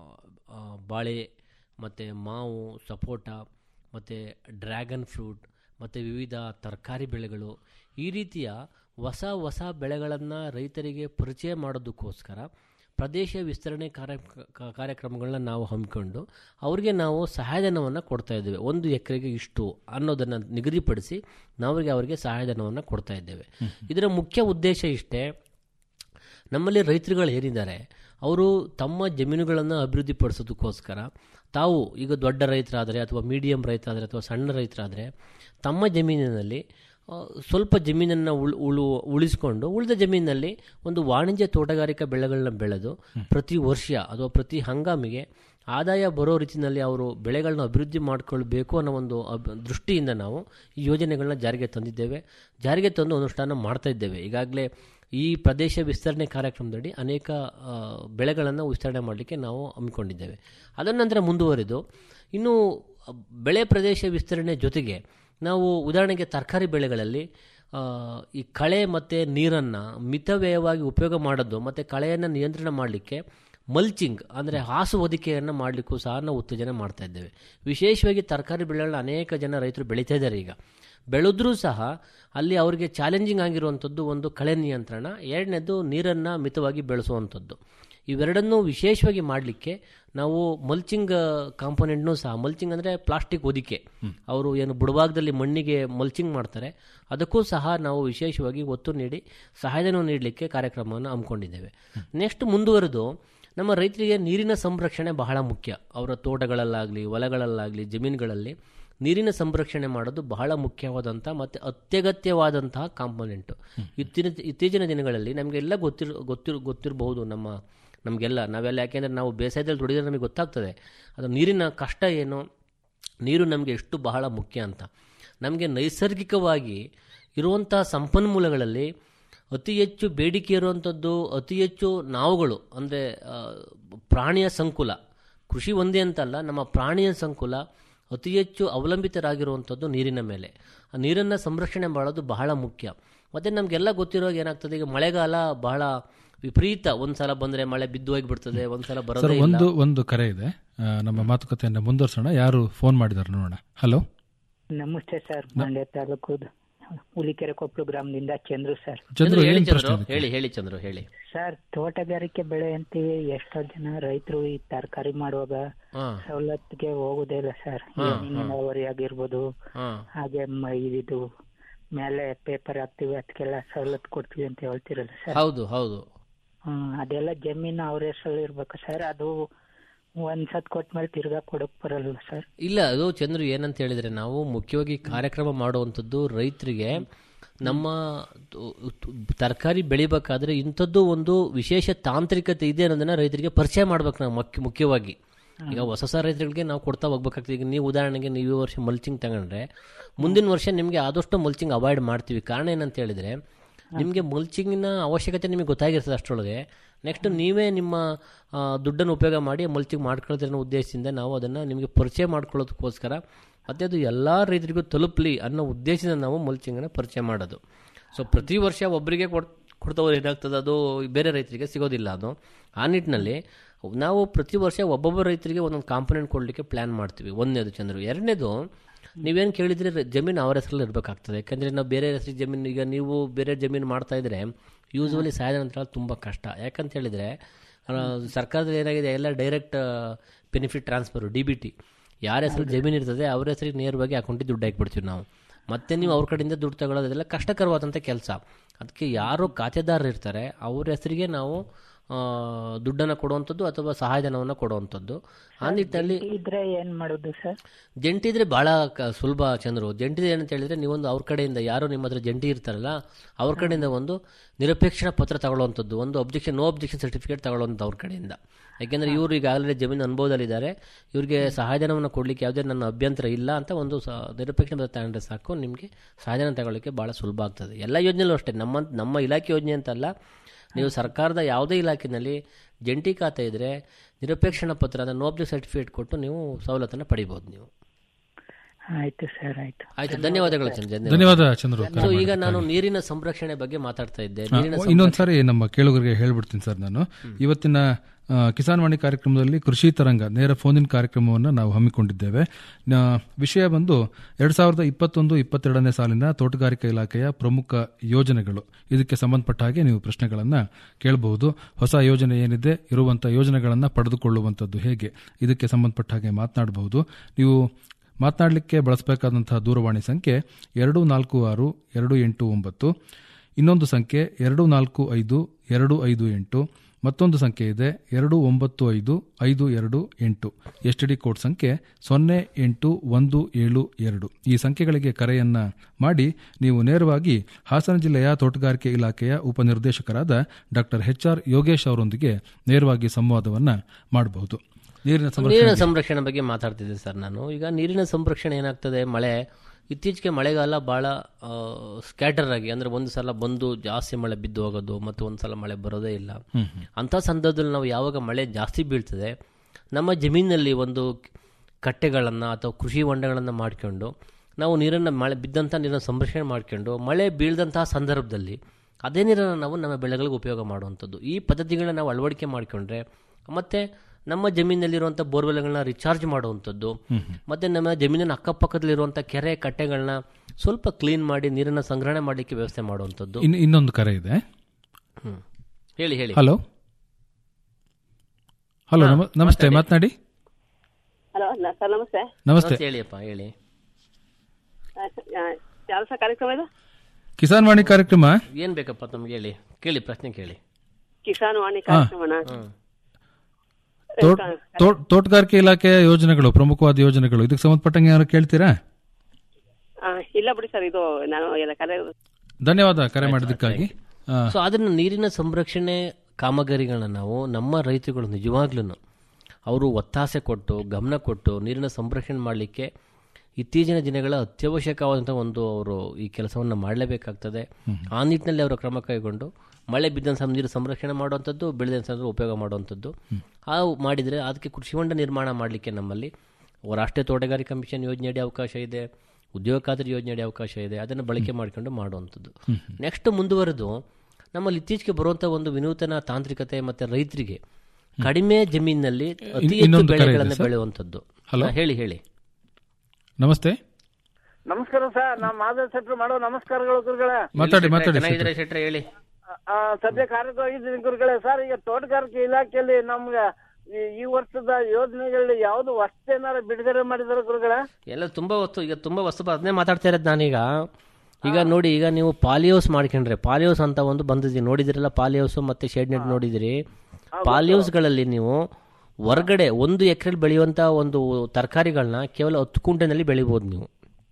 ಆ, ಬಾಳೆ ಮತ್ತು ಮಾವು ಸಪೋಟ ಮತ್ತು ಡ್ರ್ಯಾಗನ್ ಫ್ರೂಟ್ ಮತ್ತು ವಿವಿಧ ತರಕಾರಿ ಬೆಳೆಗಳು ಈ ರೀತಿಯ ಹೊಸ ಹೊಸ ಬೆಳೆಗಳನ್ನು ರೈತರಿಗೆ ಪರಿಚಯ ಮಾಡೋದಕ್ಕೋಸ್ಕರ ಪ್ರದೇಶ ವಿಸ್ತರಣೆ ಕಾರ್ಯ ಕ- ಕಾರ್ಯಕ್ರಮಗಳನ್ನ ನಾವು ಹಮ್ಮಿಕೊಂಡು ಅವರಿಗೆ ನಾವು ಸಹಾಯಧನವನ್ನು ಕೊಡ್ತಾ ಇದ್ದೇವೆ ಒಂದು ಎಕರೆಗೆ ಇಷ್ಟು ಅನ್ನೋದನ್ನು ನಿಗದಿಪಡಿಸಿ ನಾವರಿಗೆ ಅವರಿಗೆ ಸಹಾಯಧನವನ್ನು ಕೊಡ್ತಾ ಇದ್ದೇವೆ ಇದರ ಮುಖ್ಯ ಉದ್ದೇಶ ಇಷ್ಟೇ ನಮ್ಮಲ್ಲಿ ರೈತರುಗಳು ಏನಿದ್ದಾರೆ ಅವರು ತಮ್ಮ ಜಮೀನುಗಳನ್ನು ಅಭಿವೃದ್ಧಿಪಡಿಸೋದಕ್ಕೋಸ್ಕರ ತಾವು ಈಗ ದೊಡ್ಡ ರೈತರಾದರೆ ಅಥವಾ ಮೀಡಿಯಂ ರೈತರಾದರೆ ಅಥವಾ ಸಣ್ಣ ರೈತರಾದರೆ ತಮ್ಮ ಜಮೀನಿನಲ್ಲಿ ಆ, ಸ್ವಲ್ಪ ಜಮೀನನ್ನು ಉಳ್ ಉಳು ಉಳಿಸ್ಕೊಂಡು ಉಳಿದ ಜಮೀನಿನಲ್ಲಿ ಒಂದು ವಾಣಿಜ್ಯ ತೋಟಗಾರಿಕಾ ಬೆಳೆಗಳನ್ನ ಬೆಳೆದು ಪ್ರತಿ ವರ್ಷ ಅಥವಾ ಪ್ರತಿ ಹಂಗಾಮಿಗೆ ಆದಾಯ ಬರೋ ರೀತಿಯಲ್ಲಿ ಅವರು ಬೆಳೆಗಳನ್ನ ಅಭಿವೃದ್ಧಿ ಮಾಡಿಕೊಳ್ಬೇಕು ಅನ್ನೋ ಒಂದು ಅಬ್- ದೃಷ್ಟಿಯಿಂದ ನಾವು ಈ ಯೋಜನೆಗಳನ್ನ ಜಾರಿಗೆ ತಂದಿದ್ದೇವೆ ಜಾರಿಗೆ ತಂದು ಅನುಷ್ಠಾನ ಮಾಡ್ತಾ ಇದ್ದೇವೆ ಈಗಾಗಲೇ ಈ ಪ್ರದೇಶ ವಿಸ್ತರಣೆ ಕಾರ್ಯಕ್ರಮದಡಿ ಅನೇಕ ಬೆಳೆಗಳನ್ನು ವಿಸ್ತರಣೆ ಮಾಡಲಿಕ್ಕೆ ನಾವು ಹಮ್ಮಿಕೊಂಡಿದ್ದೇವೆ ಅದರ ನಂತರ ಮುಂದುವರಿದು ಇನ್ನು ಬೆಳೆ ಪ್ರದೇಶ ವಿಸ್ತರಣೆ ಜೊತೆಗೆ ನಾವು ಉದಾಹರಣೆಗೆ ತರಕಾರಿ ಬೆಳೆಗಳಲ್ಲಿ ಆ, ಈ ಕಳೆ ಮತ್ತು ನೀರನ್ನು ಮಿತವ್ಯಯವಾಗಿ ಉಪಯೋಗ ಮಾಡೋದು ಮತ್ತು ಕಳೆಯನ್ನು ನಿಯಂತ್ರಣ ಮಾಡಲಿಕ್ಕೆ ಮಲ್ಚಿಂಗ್ ಅಂದರೆ ಹಾಸು ಹೊದಿಕೆಯನ್ನು ಮಾಡಲಿಕ್ಕೂ ಸಹ ನಾವು ಉತ್ತೇಜನ ಮಾಡ್ತಾ ಇದ್ದೇವೆ ವಿಶೇಷವಾಗಿ ತರಕಾರಿ ಬೆಳೆಗಳನ್ನ ಅನೇಕ ಜನ ರೈತರು ಬೆಳೀತಾ ಇದ್ದಾರೆ ಈಗ ಬೆಳೆದ್ರೂ ಸಹ ಅಲ್ಲಿ ಅವರಿಗೆ ಚಾಲೆಂಜಿಂಗ್ ಆಗಿರುವಂಥದ್ದು ಒಂದು ಕಳೆ ನಿಯಂತ್ರಣ ಎರಡನೇದು ನೀರನ್ನು ಮಿತವಾಗಿ ಬೆಳೆಸುವಂಥದ್ದು ಇವೆರಡನ್ನೂ ವಿಶೇಷವಾಗಿ ಮಾಡಲಿಕ್ಕೆ ನಾವು ಮಲ್ಚಿಂಗ್ ಕಾಂಪೊನೆಂಟ್ನೂ ಸಹ ಮಲ್ಚಿಂಗ್ ಅಂದರೆ ಪ್ಲಾಸ್ಟಿಕ್ ಹೊದಿಕೆ ಅವರು ಏನು ಬುಡಭಾಗದಲ್ಲಿ ಮಣ್ಣಿಗೆ ಮಲ್ಚಿಂಗ್ ಮಾಡ್ತಾರೆ ಅದಕ್ಕೂ ಸಹ ನಾವು ವಿಶೇಷವಾಗಿ ಒತ್ತು ನೀಡಿ ಸಹಾಯಧನ ನೀಡಲಿಕ್ಕೆ ಕಾರ್ಯಕ್ರಮವನ್ನು ಹಮ್ಮಿಕೊಂಡಿದ್ದೇವೆ ನೆಕ್ಸ್ಟ್ ಮುಂದುವರೆದು ನಮ್ಮ ರೈತರಿಗೆ ನೀರಿನ ಸಂರಕ್ಷಣೆ ಬಹಳ ಮುಖ್ಯ ಅವರ ತೋಟಗಳಲ್ಲಾಗಲಿ ಹೊಲಗಳಲ್ಲಾಗಲಿ ಜಮೀನುಗಳಲ್ಲಿ ನೀರಿನ ಸಂರಕ್ಷಣೆ ಮಾಡೋದು ಬಹಳ ಮುಖ್ಯವಾದಂಥ ಮತ್ತು ಅತ್ಯಗತ್ಯವಾದಂತಹ ಕಾಂಪೊನೆಂಟು ಇತ್ತೀನ ಇತ್ತೀಚಿನ ದಿನಗಳಲ್ಲಿ ನಮಗೆಲ್ಲ ಗೊತ್ತಿರ್ ಗೊತ್ತಿರ್ ಗೊತ್ತಿರಬಹುದು ನಮ್ಮ ನಮಗೆಲ್ಲ ನಾವೆಲ್ಲ ಯಾಕೆಂದರೆ ನಾವು ಬೇಸಾಯದಲ್ಲಿ ದುಡಿದ್ರೆ ನಮಗೆ ಗೊತ್ತಾಗ್ತದೆ ಅದು ನೀರಿನ ಕಷ್ಟ ಏನು ನೀರು ನಮಗೆ ಎಷ್ಟು ಬಹಳ ಮುಖ್ಯ ಅಂತ ನಮಗೆ ನೈಸರ್ಗಿಕವಾಗಿ ಇರುವಂಥ ಸಂಪನ್ಮೂಲಗಳಲ್ಲಿ ಅತಿ ಹೆಚ್ಚು ಬೇಡಿಕೆ ಇರುವಂಥದ್ದು ಅತಿ ಹೆಚ್ಚು ನಾವುಗಳು ಅಂದರೆ ಪ್ರಾಣಿಯ ಸಂಕುಲ ಕೃಷಿ ಒಂದೇ ಅಂತಲ್ಲ ನಮ್ಮ ಪ್ರಾಣಿಯ ಸಂಕುಲ ಅತಿ ಹೆಚ್ಚು ಅವಲಂಬಿತರಾಗಿರುವಂಥದ್ದು ನೀರಿನ ಮೇಲೆ ಆ ನೀರನ್ನು ಸಂರಕ್ಷಣೆ ಮಾಡೋದು ಬಹಳ ಮುಖ್ಯ ಮತ್ತು ನಮಗೆಲ್ಲ ಗೊತ್ತಿರೋ ಏನಾಗ್ತದೆ ಈಗ ಮಳೆಗಾಲ ಬಹಳ ವಿಪರೀತ ಒಂದ್ಸಲ ಬಂದರೆ ಮಳೆ ಬಿದ್ದು ಹೋಗಿಬಿಡ್ತದೆ ಒಂದ್ಸಲ ಸರ್ ಬರೋದೇ ಇಲ್ಲ ಒಂದು ಒಂದು ಕರೆ ಇದೆ ಆ, ನಮ್ಮ ಮಾತುಕತೆಯನ್ನು ಮುಂದುವರ್ಸೋಣ ಯಾರು ಫೋನ್ ಮಾಡಿದಾರೆ ನೋಡೋಣ ಹಲೋ ನಮಸ್ತೆ ಸರ್ ಮಂಡ್ಯ ತಾಲೂಕು ಹುಲಿಕೆರೆ ಕೊಪ್ಪಳು ಗ್ರಾಮದಿಂದ ಚಂದ್ರು ಸರ್ ಚಂದ್ರು ಹೇಳಿ ಏನ್ ಪ್ರಶ್ನೆ ಚಂದ್ರು ಅದಕ್ಕೆ? ಹೇಳಿ ಹೇಳಿ ಚಂದ್ರು ಹೇಳಿ ಸರ್ ತೋಟಗಾರಿಕೆ ಬೆಳೆ ಅಂತೀವಿ ಎಷ್ಟೋ ಜನ ರೈತರು ಈ ತರಕಾರಿ ಮಾಡುವಾಗ ಹಾ. ಸವಲತ್ತಿಗೆ ಹೋಗುದೇ ಇಲ್ಲ ಸರ್ ಹಾ, ನೀರಾವರಿ ಆಗಿರ್ಬೋದು ಹಾ. ಹಾಗೆ ಮ- ಇದು ಮೇಲೆ ಪೇಪರ್ ಹಾಕ್ತಿವಿ ಅದಕ್ಕೆಲ್ಲ ಸವಲತ್ತು ಕೊಡ್ತೀವಿ ಅಂತ ಹೇಳ್ತಿರಲ್ಲ ಸರ್ ಹೌದು ಹೌದು ಹ್ಮ್ ಅದೆಲ್ಲ ಜಮೀನು ಅವ್ರ ಹೆಸರಲ್ಲಿ ಇರ್ಬೇಕು ಸರ್ ಅದು ಒಂದ್ ಸತ್ ಕೊಟ್ಮೇಲೆ ತಿರ್ಗಾ ಕೊಡಕ್ ಬರಲ್ಲ ಸರ್ ಇಲ್ಲ ಅದು ಚಂದ್ರು ಏನಂತ ಹೇಳಿದ್ರೆ ನಾವು ಮುಖ್ಯವಾಗಿ ಕಾರ್ಯಕ್ರಮ ಮಾಡುವಂಥದ್ದು ರೈತರಿಗೆ ನಮ್ಮ ತರಕಾರಿ ಬೆಳಿಬೇಕಾದ್ರೆ ಇಂಥದ್ದು ಒಂದು ವಿಶೇಷ ತಾಂತ್ರಿಕತೆ ಇದೆ ಅನ್ನೋದನ್ನ ರೈತರಿಗೆ ಪರಿಚಯ ಮಾಡ್ಬೇಕು ನಾವು ಮುಖ್ಯ ಮುಖ್ಯವಾಗಿ ಈಗ ಹೊಸ ಹೊಸ ರೈತರಿಗೆ ನಾವು ಕೊಡ್ತಾ ಹೋಗ್ಬೇಕಾಗ್ತದೆ ಈಗ ನೀವು ಉದಾಹರಣೆಗೆ ನೀವು ಈ ವರ್ಷ ಮಲ್ಚಿಂಗ್ ತಗೊಂಡ್ರೆ ಮುಂದಿನ ವರ್ಷ ನಿಮಗೆ ಆದಷ್ಟು ಮಲ್ಚಿಂಗ್ ಅವಾಯ್ಡ್ ಮಾಡ್ತೀವಿ ಕಾರಣ ಏನಂತ ಹೇಳಿದ್ರೆ ನಿಮಗೆ ಮಲ್ಚಿಂಗಿನ ಅವಶ್ಯಕತೆ ನಿಮಗೆ ಗೊತ್ತಾಗಿರ್ತದೆ ಅಷ್ಟರೊಳಗೆ ನೆಕ್ಸ್ಟ್ ನೀವೇ ನಿಮ್ಮ ಆ, ದುಡ್ಡನ್ನು ಉಪಯೋಗ ಮಾಡಿ ಮಲ್ಚಿಂಗ್ ಮಾಡ್ಕೊಳ್ತೀರ ಅನ್ನೋ ಉದ್ದೇಶದಿಂದ ನಾವು ಅದನ್ನು ನಿಮಗೆ ಪರಿಚಯ ಮಾಡ್ಕೊಳ್ಳೋದಕ್ಕೋಸ್ಕರ ಮತ್ತು ಅದು ಎಲ್ಲ ರೈತರಿಗೂ ತಲುಪಲಿ ಅನ್ನೋ ಉದ್ದೇಶದಿಂದ ನಾವು ಮಲ್ಚಿಂಗನ್ನು ಪರಿಚಯ ಮಾಡೋದು ಸೊ ಪ್ರತಿ ವರ್ಷ ಒಬ್ಬರಿಗೆ ಕೊಡ್ ಕೊಡ್ತವ್ರು ಏನಾಗ್ತದೆ ಅದು ಬೇರೆ ರೈತರಿಗೆ ಸಿಗೋದಿಲ್ಲ ಅದು ಆ ನಿಟ್ಟಿನಲ್ಲಿ ನಾವು ಪ್ರತಿ ವರ್ಷ ಒಬ್ಬೊಬ್ಬ ರೈತರಿಗೆ ಒಂದೊಂದು ಕಾಂಪೊನೆಂಟ್ ಕೊಡಲಿಕ್ಕೆ ಪ್ಲ್ಯಾನ್ ಮಾಡ್ತೀವಿ ಒಂದನೇದು ಚಂದ್ರು ಎರಡನೇದು ನೀವೇನು ಕೇಳಿದ್ರೆ ರ- ಜಮೀನು ಅವರ ಹೆಸರಲ್ಲಿ ಇರಬೇಕಾಗ್ತದೆ ಯಾಕಂದರೆ ನಾವು ಬೇರೆ ಹೆಸರು ಜಮೀನು ಈಗ ನೀವು ಬೇರೆ ಜಮೀನು ಮಾಡ್ತಾ ಇದ್ರೆ ಯೂಸ್ವಲಿ ಸಾಯದ ನಂತರ ತುಂಬ ಕಷ್ಟ ಯಾಕಂತ ಹೇಳಿದರೆ ಸರ್ಕಾರದಲ್ಲಿ ಏನಾಗಿದೆ ಎಲ್ಲ direct benefit transfer D B T ಯಾರ ಹೆಸರು ಜಮೀನು ಇರ್ತದೆ ಅವ್ರ ಹೆಸರಿಗೆ ನೇರವಾಗಿ ಅಕೌಂಟಿಗೆ ದುಡ್ಡು ಹಾಕ್ಬಿಡ್ತೀವಿ ನಾವು ಮತ್ತೆ ನೀವು ಅವ್ರ ಕಡೆಯಿಂದ ದುಡ್ಡು ತಗೊಳ್ಳೋದು ಅದೆಲ್ಲ ಕಷ್ಟಕರವಾದಂಥ ಕೆಲಸ ಅದಕ್ಕೆ ಯಾರು ಖಾತೆದಾರರು ಇರ್ತಾರೆ ಅವ್ರ ಹೆಸರಿಗೆ ನಾವು ಆ, ದುಡ್ಡನ್ನು ಕೊಡುವಂಥದ್ದು ಅಥವಾ ಸಹಾಯಧನವನ್ನು ಕೊಡುವಂಥದ್ದು ಆ ನಿಟ್ಟಿನಲ್ಲಿ ಇದ್ರೆ ಏನ್ ಮಾಡೋದು ಸರ್ ಜಂಟಿ ಇದ್ರೆ ಬಹಳ ಕ- ಸುಲಭ ಚಂದ್ರು ಜಂಟಿ ಏನಂತ ಹೇಳಿದ್ರೆ ನೀವೊಂದು ಅವ್ರ ಕಡೆಯಿಂದ ಯಾರು ನಿಮ್ಮ ಹತ್ರ ಜಂಟಿ ಇರ್ತಾರಲ್ಲ ಅವ್ರ ಕಡೆಯಿಂದ ಒಂದು ನಿರಪೇಕ್ಷಣ ಪತ್ರ ತಗೊಳ್ಳುವಂಥದ್ದು ಒಂದು ಅಬ್ಜೆಕ್ಷನ್ ನೋ ಅಬ್ಜೆಕ್ಷನ್ ಸರ್ಟಿಫಿಕೇಟ್ ತಗೊಳ್ಳುವಂಥದ್ದು ಅವ್ರ ಕಡೆಯಿಂದ ಯಾಕೆಂದ್ರೆ ಇವರು ಈಗ ಆಲ್ರೆಡಿ ಜಮೀನು ಅನುಭವದಲ್ಲಿದ್ದಾರೆ ಇವರಿಗೆ ಸಹಾಯಧನವನ್ನು ಕೊಡಲಿಕ್ಕೆ ಯಾವುದೇ ನನ್ನ ಅಭ್ಯಂತರ ಇಲ್ಲ ಅಂತ ಒಂದು ಸ ನಿರಪೇಕ್ಷ ಮತ ತಗೊಂಡ್ರೆ ಸಾಕು ನಿಮಗೆ ಸಹಾಯಧನ ತಗೊಳ್ಳಿಕ್ಕೆ ಭಾಳ ಸುಲಭ ಆಗ್ತದೆ ಎಲ್ಲ ಯೋಜನೆಯಲ್ಲೂ ಅಷ್ಟೇ ನಮ್ಮ ನಮ್ಮ ಇಲಾಖೆ ಯೋಜನೆ ಅಂತಲ್ಲ ನೀವು ಸರ್ಕಾರದ ಯಾವುದೇ ಇಲಾಖೆಯಲ್ಲಿ ಜಂಟಿ ಖಾತೆ ಇದ್ದರೆ ನಿರಪೇಕ್ಷಣ ಪತ್ರ ಅಂದರೆ ನೋಬ್ಜೆಕ್ಟ್ ಸರ್ಟಿಫಿಕೇಟ್ ಕೊಟ್ಟು ನೀವು ಸವಲತ್ತನ್ನು ಪಡಿಬೋದು ನೀವು ಆಯ್ತು ಸರ್ ಆಯ್ತು ಆಯ್ತು ಧನ್ಯವಾದಗಳು ಚಂದ್ರ ಧನ್ಯವಾದ ಚಂದ್ರು, ಕರೆ ಸೊ ಈಗ ಮಾಡಿದ್ದಕ್ಕಾಗಿ. ನಾನು ನೀರಿನ ಸಂರಕ್ಷಣೆ ಬಗ್ಗೆ ಮಾತಾಡ್ತಾ ಇದ್ದೆ ಆ, ನೀರಿನ ಇನ್ನೊಂದ್ಸಾರಿ ನಮ್ಮ ಕೇಳುಗರಿಗೆ ಹೇಳ್ಬಿಡ್ತೀನಿ ಸರ್ ನಾನು ಇವತ್ತಿನ ಆ, ಕಿಸಾನ್ ವಾಣಿ ಕಾರ್ಯಕ್ರಮದಲ್ಲಿ ಕೃಷಿ ತರಂಗ ನೇರ ಫೋನಿನ್ ಕಾರ್ಯಕ್ರಮವನ್ನು ನಾವು ಹಮ್ಮಿಕೊಂಡಿದ್ದೇವೆ ಆ, ವಿಷಯ ಬಂದು ಎರಡ್ ಸಾವಿರದ ಇಪ್ಪತ್ತೊಂದು ಇಪ್ಪತ್ತೆರಡನೇ ಸಾಲಿನ ತೋಟಗಾರಿಕಾ ಇಲಾಖೆಯ ಪ್ರಮುಖ ಯೋಜನೆಗಳು ಇದಕ್ಕೆ ಸಂಬಂಧಪಟ್ಟ ಹಾಗೆ ನೀವು ಪ್ರಶ್ನೆಗಳನ್ನ ಕೇಳಬಹುದು ಹೊಸ ಯೋಜನೆ ಏನಿದೆ ಇರುವಂತಹ ಯೋಜನೆಗಳನ್ನ ಪಡೆದುಕೊಳ್ಳುವಂಥದ್ದು ಹೇಗೆ ಇದಕ್ಕೆ ಸಂಬಂಧಪಟ್ಟ ಹಾಗೆ ಮಾತನಾಡಬಹುದು ನೀವು ಮಾತನಾಡಲಿಕ್ಕೆ ಬಳಸಬೇಕಾದಂತಹ ದೂರವಾಣಿ ಸಂಖ್ಯೆ ಎರಡು ನಾಲ್ಕು ಆರು ಎರಡು ಎಂಟು ಒಂಬತ್ತು ಇನ್ನೊಂದು ಸಂಖ್ಯೆ ಎರಡು ನಾಲ್ಕು ಐದು ಎರಡು ಐದು ಎಂಟು ಮತ್ತೊಂದು ಸಂಖ್ಯೆ ಇದೆ ಎರಡು ಒಂಬತ್ತು ಐದು ಐದು ಎರಡು ಎಂಟು ಎಸ್ ಡಿ ಕೋಡ್ ಸಂಖ್ಯೆ ಸೊನ್ನೆ ಎಂಟು ಒಂದು ಏಳು ಎರಡು ಈ ಸಂಖ್ಯೆಗಳಿಗೆ ಕರೆಯನ್ನ ಮಾಡಿ ನೀವು ನೇರವಾಗಿ ಹಾಸನ ಜಿಲ್ಲೆಯ ತೋಟಗಾರಿಕೆ ಇಲಾಖೆಯ ಉಪನಿರ್ದೇಶಕರಾದ ಡಾಕ್ಟರ್ ಎಚ್ ಆರ್ ಯೋಗೇಶ್ ಅವರೊಂದಿಗೆ ನೇರವಾಗಿ ಸಂವಾದವನ್ನ ಮಾಡಬಹುದು ನೀರಿನ ನೀರಿನ ಸಂರಕ್ಷಣೆ ಸಂರಕ್ಷಣೆ ಬಗ್ಗೆ ಮಾತಾಡ್ತಿದ್ದೆ ಸರ್ ನಾನು ಈಗ ನೀರಿನ ಸಂರಕ್ಷಣೆ ಏನಾಗ್ತದೆ ಮಳೆ ಇತ್ತೀಚೆಗೆ ಮಳೆಗಾಲ ಭಾಳ ಸ್ಕ್ಯಾಟರ್ ಆಗಿ ಅಂದ್ರೆ ಒಂದು ಸಲ ಬಂದು ಜಾಸ್ತಿ ಮಳೆ ಬಿದ್ದು ಹೋಗೋದು ಮತ್ತು ಒಂದು ಸಲ ಮಳೆ ಬರೋದೇ ಇಲ್ಲ ಹ್ಮ್, ಅಂಥ ಸಂದರ್ಭದಲ್ಲಿ ನಾವು ಯಾವಾಗ ಮಳೆ ಜಾಸ್ತಿ ಬೀಳ್ತದೆ ನಮ್ಮ ಜಮೀನಲ್ಲಿ ಒಂದು ಕಟ್ಟೆಗಳನ್ನು ಅಥವಾ ಕೃಷಿ ಹೊಂಡಗಳನ್ನು ಮಾಡಿಕೊಂಡು ನಾವು ನೀರನ್ನು ಮಳೆ ಬಿದ್ದಂಥ ನೀರನ್ನು ಸಂರಕ್ಷಣೆ ಮಾಡಿಕೊಂಡು ಮಳೆ ಬೀಳ್ದಂತಹ ಸಂದರ್ಭದಲ್ಲಿ ಅದೇ ನೀರನ್ನು ನಾವು ನಮ್ಮ ಬೆಳೆಗಳಿಗೆ ಉಪಯೋಗ ಮಾಡುವಂಥದ್ದು ಈ ಪದ್ಧತಿಗಳನ್ನ ನಾವು ಅಳವಡಿಕೆ ಮಾಡಿಕೊಂಡ್ರೆ ಮತ್ತು ನಮ್ಮ ಜಮೀನಲ್ಲಿರುವಂಥ ಬೋರ್ವೆಲ್ಗಳನ್ನ ರಿಚಾರ್ಜ್ ಮಾಡುವಂಥದ್ದು ಹ್ಮ್. ಮತ್ತು ನಮ್ಮ ಜಮೀನಿನ ಅಕ್ಕಪಕ್ಕದಲ್ಲಿರುವಂಥ ಕೆರೆ ಕಟ್ಟೆಗಳನ್ನ ಸ್ವಲ್ಪ ಕ್ಲೀನ್ ಮಾಡಿ ನೀರನ್ನು ಸಂಗ್ರಹಣೆ ಮಾಡಲಿಕ್ಕೆ ವ್ಯವಸ್ಥೆ ಮಾಡುವಂಥದ್ದು ಇನ್- ಇನ್ನೊಂದು ಕರೆ ಇದೆ ಹ್ಮ್. ಹೇಳಿ ಹೇಳಿ ಹಲೋ ಹಲೋ ಹಾ, ನಮ- ನಮಸ್ತೆ ಮಾತನಾಡಿ ಹಲೋ ಸರ್ ನಮಸ್ತೆ ನಮಸ್ತೆ ಹೇಳಿಯಪ್ಪ ಹೇಳಿ ಯಾವ ಸರ್ ಕಾರ್ಯಕ್ರಮ ಇದು ಕಿಸಾನ್ ವಾಣಿ ಕಾರ್ಯಕ್ರಮ ಏನ್ ಬೇಕಪ್ಪ ತಮ್ಗೆ ಹೇಳಿ ಕೇಳಿ ಪ್ರಶ್ನೆ ಕೇಳಿ ಕಿಸಾನ್ ವಾಣಿ ಹಾ. ಕಾರ್ಯಕ್ರಮನ ತೋಟ- ತೋಟ- ತೋಟಗಾರಿಕೆ ಇಲಾಖೆಯ ಯೋಜನೆಗಳು ಪ್ರಮುಖವಾದ ಯೋಜನೆಗಳು ಇದಕ್ಕೆ ಸಂಬಂಧಪಟ್ಟಂಗೆ ಏನಾದ್ರು ಕೇಳ್ತೀರಾ ಆ, ಇಲ್ಲ ಬಿಡಿ ಸರ್ ಇದು ನಾನು ಎಲ್ಲ ಕರೆ ಧನ್ಯವಾದ ಕರೆ ಮಾಡಿದ್ದಕ್ಕಾಗಿ ಆ, ಸೊ ಅದನ್ನ ನೀರಿನ ಸಂರಕ್ಷಣೆ ಕಾಮಗಾರಿಗಳನ್ನ ನಾವು ನಮ್ಮ ರೈತರುಗಳು ನಿಜವಾಗ್ಲೂ ಅವರು ಒತ್ತಾಸೆ ಕೊಟ್ಟು ಗಮನ ಕೊಟ್ಟು ನೀರಿನ ಸಂರಕ್ಷಣೆ ಮಾಡಲಿಕ್ಕೆ ಇತ್ತೀಚಿನ ದಿನಗಳ ಅತ್ಯವಶ್ಯಕವಾದಂಥ ಒಂದು ಅವರು ಈ ಕೆಲಸವನ್ನು ಮಾಡಲೇಬೇಕಾಗ್ತದೆ ಆ ನಿಟ್ಟಿನಲ್ಲಿ ಅವರ ಕ್ರಮ ಕೈಗೊಂಡು ಮಳೆ ಬಿದ್ದಂಥ ಸಂ- ನೀರು ಸಂರಕ್ಷಣೆ ಮಾಡುವಂಥದ್ದು ಬೆಳೆದ ಸಂದರ್ಭ ಉಪಯೋಗ ಮಾಡುವಂಥದ್ದು ಆ ಮಾಡಿದರೆ ಅದಕ್ಕೆ ಕೃಷಿ ಹೊಂಡ ನಿರ್ಮಾಣ ಮಾಡಲಿಕ್ಕೆ ನಮ್ಮಲ್ಲಿ ರಾಷ್ಟ್ರೀಯ ತೋಟಗಾರಿಕಾ ಮಿಷನ್ ಯೋಜನೆಯಡಿ ಅವಕಾಶ ಇದೆ ಉದ್ಯೋಗ ಖಾತ್ರಿ ಯೋಜನೆಯಡಿ ಅವಕಾಶ ಇದೆ ಅದನ್ನು ಬಳಕೆ ಮಾಡಿಕೊಂಡು ಮಾಡುವಂಥದ್ದು ಹ್ಮ್. ನೆಕ್ಸ್ಟ್ ಮುಂದುವರೆದು ನಮ್ಮಲ್ಲಿ ಇತ್ತೀಚೆಗೆ ಬರುವಂಥ ಒಂದು ವಿನೂತನ ತಾಂತ್ರಿಕತೆ ಮತ್ತು ರೈತರಿಗೆ ಕಡಿಮೆ ಜಮೀನಿನಲ್ಲಿ ಅತಿ ಹೆಚ್ಚು ಇನ್ನೊಂದು ಕರೆ ಇದೆ ಬೆಳೆಗಳನ್ನು ಸರ್. ಬೆಳೆಯುವಂಥದ್ದು ಹಲೋ. ಹಾ, ಹೇಳಿ ಹೇಳಿ ನಮಸ್ತೆ ನಮಸ್ಕಾರ ಸರ್ ನಾ ಮಾಧವ ಶೆಟ್ರು ಮಾಡೋ ನಮಸ್ಕಾರಗಳು ಗುರುಗಳೇ ಮಾತಾಡಿ ಮಾತಾಡಿ ಚೆನ್ನಾಗಿದ್ರೆ ಶೆಟ್ರೆ ಹೇಳಿ ಆ, ಸದ್ಯ ಕಾರ್ಯಕ್ರಮ ಗುರುಗಳೇ ಸರ್ ಈಗ ತೋಟಗಾರಿಕೆ ಇಲಾಖೆಯಲ್ಲಿ ನಮ್ಗೆ ಈ- ಈ ವರ್ಷದ ಯೋಜನೆಗಳಲ್ಲಿ ಯಾವ್ದು ಅಷ್ಟೇನಾರ ಬಿಡುಗಡೆ ಮಾಡಿದಾರೆ ಗುರುಗಳೇ ಎಲ್ಲ ತುಂಬಾ ವಸ್ತು ಈಗ ತುಂಬಾ ವಸ್ತು ಅದನ್ನೇ ಮಾತಾಡ್ತಾ ಇರೋದು ನಾನೀಗ ಈಗ ನೋಡಿ ಈಗ ನೀವು ಪಾಲಿಹೌಸ್ ಮಾಡ್ಕೊಂಡ್ರೆ ಪಾಲಿಹೌಸ್ ಅಂತ ಒಂದು ಬಂದಿದೆ ನೋಡಿದಿರಲ್ಲ ಪಾಲಿಹೌಸ್ ಮತ್ತೆ ಶೇಡ್ ನೆಟ್ ನೋಡಿದಿರಿ ಪಾಲಿಹೌಸ್ಗಳಲ್ಲಿ ನೀವು ಹೊರಗಡೆ ಒಂದು ಎಕರೆಲಿ ಬೆಳೆಯುವಂತ ಒಂದು ತರಕಾರಿಗಳನ್ನ ಕೇವಲ ಹತ್ತು ಕುಂಟೆನಲ್ಲಿ ಬೆಳಿಬೋದು ನೀವು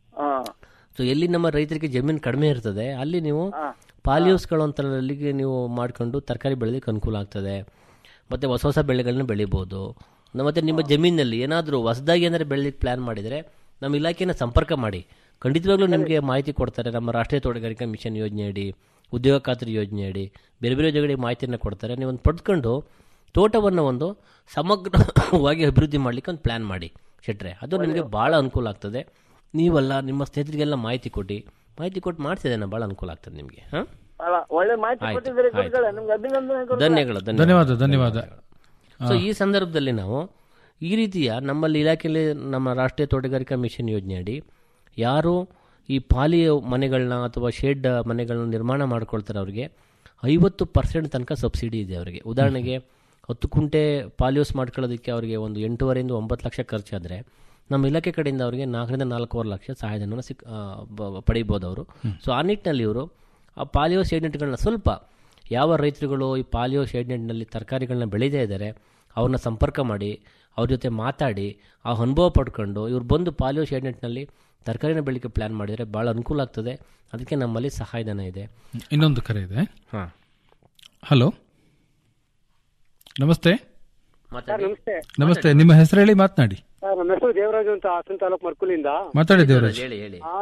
ಸೊ ಎಲ್ಲಿ ನಮ್ಮ ರೈತರಿಗೆ ಜಮೀನು ಕಡಿಮೆ ಇರ್ತದೆ ಅಲ್ಲಿ ನೀವು ಪಾಲಿಹೌಸ್ಗಳು ಅಂತ ಅಲ್ಲಿಗೆ ನೀವು ಮಾಡ್ಕೊಂಡು ತರಕಾರಿ ಬೆಳೆದಕ್ಕೆ ಅನುಕೂಲ ಆಗ್ತದೆ ಮತ್ತು ಹೊಸ ಹೊಸ ಬೆಳೆಗಳನ್ನ ಬೆಳಿಬೋದು ನ- ಮತ್ತೆ ನಿಮ್ಮ ಜಮೀನಲ್ಲಿ ಏನಾದರೂ ಹೊಸದಾಗಿ ಏನಾದ್ರು ಬೆಳೆಲಿಕ್ಕೆ ಪ್ಲಾನ್ ಮಾಡಿದರೆ ನಮ್ಮ ಇಲಾಖೆನ ಸಂಪರ್ಕ ಮಾಡಿ ಖಂಡಿತವಾಗ್ಲೂ ನಿಮಗೆ ಮಾಹಿತಿ ಕೊಡ್ತಾರೆ ನಮ್ಮ ರಾಷ್ಟ್ರೀಯ ತೋಟಗಾರಿಕಾ ಮಿಷನ್ ಯೋಜನೆಯಡಿ ಉದ್ಯೋಗ ಖಾತ್ರಿ ಯೋಜನೆಯಡಿ ಬೇರೆ ಬೇರೆ ಯೋಜನೆಗಳಿಗೆ ಮಾಹಿತಿಯನ್ನು ಕೊಡ್ತಾರೆ ನೀವು ಒಂದು ಪಡೆದುಕೊಂಡು ತೋಟವನ್ನು ಒಂದು ಸಮಗ್ರವಾಗಿ ಅಭಿವೃದ್ಧಿ ಮಾಡಲಿಕ್ಕೆ ಒಂದು ಪ್ಲಾನ್ ಮಾಡಿ ಶೆಟ್ರೆ ಅದು ನಿಮಗೆ ಭಾಳ ಅನುಕೂಲ ಆಗ್ತದೆ ನೀವಲ್ಲ ನಿಮ್ಮ ಸ್ನೇಹಿತರಿಗೆಲ್ಲ ಮಾಹಿತಿ ಕೊಟ್ಟು ಮಾಹಿತಿ ಕೊಟ್ಟು ಮಾಡ್ತಿದ್ದೇನೆ ಭಾಳ ಅನುಕೂಲ ಆಗ್ತದೆ ನಿಮಗೆ ಹಾಂ ಅಲ್ಲ ಒಳ್ಳೆ ಮಾಹಿತಿ ಆಯ್ತು, ಕೊಟ್ಟಿದ್ದೀರಿ ಆಯ್ತು. ಗುರುಗಳೇ ನಿಮ್ಗೆ ಅಭಿನಂದನೆ ಗುರುಗಳೇ. ಧನ್ಯಗಳು ಧನ್ಯವಾದ ಧನ್ಯವಾದ ಸೊ ಈ ಸಂದರ್ಭದಲ್ಲಿ ನಾವು ಈ ರೀತಿಯ ನಮ್ಮಲ್ಲಿ ಇಲಾಖೆಯಲ್ಲಿ ನಮ್ಮ ರಾಷ್ಟ್ರೀಯ ತೋಟಗಾರಿಕಾ ಮಿಷನ್ ಯೋಜನೆಯಡಿ ಯಾರು ಈ ಪಾಲಿ ಮನೆಗಳನ್ನ ಅಥವಾ ಶೆಡ್ ಮನೆಗಳನ್ನ ನಿರ್ಮಾಣ ಮಾಡ್ಕೊಳ್ತಾರೆ ಅವರಿಗೆ ಐವತ್ತು ಪರ್ಸೆಂಟ್ ತನಕ ಸಬ್ಸಿಡಿ ಇದೆ ಅವರಿಗೆ ಉದಾಹರಣೆಗೆ ಹತ್ತು ಕುಂಟೆ ಪಾಲಿಯೋಸ್ ಮಾಡ್ಕೊಳ್ಳೋದಕ್ಕೆ ಅವರಿಗೆ ಒಂದು ಎಂಟೂವರೆಯಿಂದ ಒಂಬತ್ತು ಲಕ್ಷ ಖರ್ಚಾದರೆ ನಮ್ಮ ಇಲಾಖೆ ಕಡೆಯಿಂದ ಅವರಿಗೆ ನಾಲ್ಕರಿಂದ ನಾಲ್ಕೂವರೆ ಲಕ್ಷ ಸಹಾಯಧನವನ್ನು ಸಿಕ್ ಆ, ಬ- ಪಡೀಬೋದು ಅವರು ಸೊ ಆ ನಿಟ್ಟಿನಲ್ಲಿ ಇವರು ಆ ಪಾಲಿಯೋ ಶೇಡ್ನೆಟ್ಗಳನ್ನ ಸ್ವಲ್ಪ ಯಾವ ರೈತರುಗಳು ಈ ಪಾಲಿಯೋ ಶೇಡ್ನೆಟ್ನಲ್ಲಿ ತರಕಾರಿಗಳನ್ನ ಬೆಳೀದೇ ಇದ್ದಾರೆ ಅವ್ರನ್ನ ಸಂಪರ್ಕ ಮಾಡಿ ಅವ್ರ ಜೊತೆ ಮಾತಾಡಿ ಆ ಅನುಭವ ಪಡ್ಕೊಂಡು ಇವ್ರು ಬಂದು ಪಾಲಿಯೋ ಶೇಡ್ನೆಟ್ನಲ್ಲಿ ತರಕಾರಿನ ಬೆಳಿಗ್ಗೆ ಪ್ಲ್ಯಾನ್ ಮಾಡಿದರೆ ಭಾಳ ಅನುಕೂಲ ಆಗ್ತದೆ ಅದಕ್ಕೆ ನಮ್ಮಲ್ಲಿ ಸಹಾಯಧನ ಇದೆ ಇನ್ನೊಂದು ಕರೆ ಇದೆ ಹಾಂ ಹಲೋ ನಮಸ್ತೆ ಸರ್ ನಮಸ್ತೆ ನಮಸ್ತೆ ನಿಮ್ಮ ಹೆಸರು ಹೇಳಿ ಮಾತನಾಡಿ ಸರ್ ನಮ್ಮ ಹೆಸರು ದೇವರಾಜು ಅಂತ ಹಾಸನ ತಾಲೂಕು ಮರ್ಕುಲಿಂದ ಮಾತಾಡಿ ದೇವರಾಜ್ ಹೇಳಿ ಹೇಳಿ ಆ,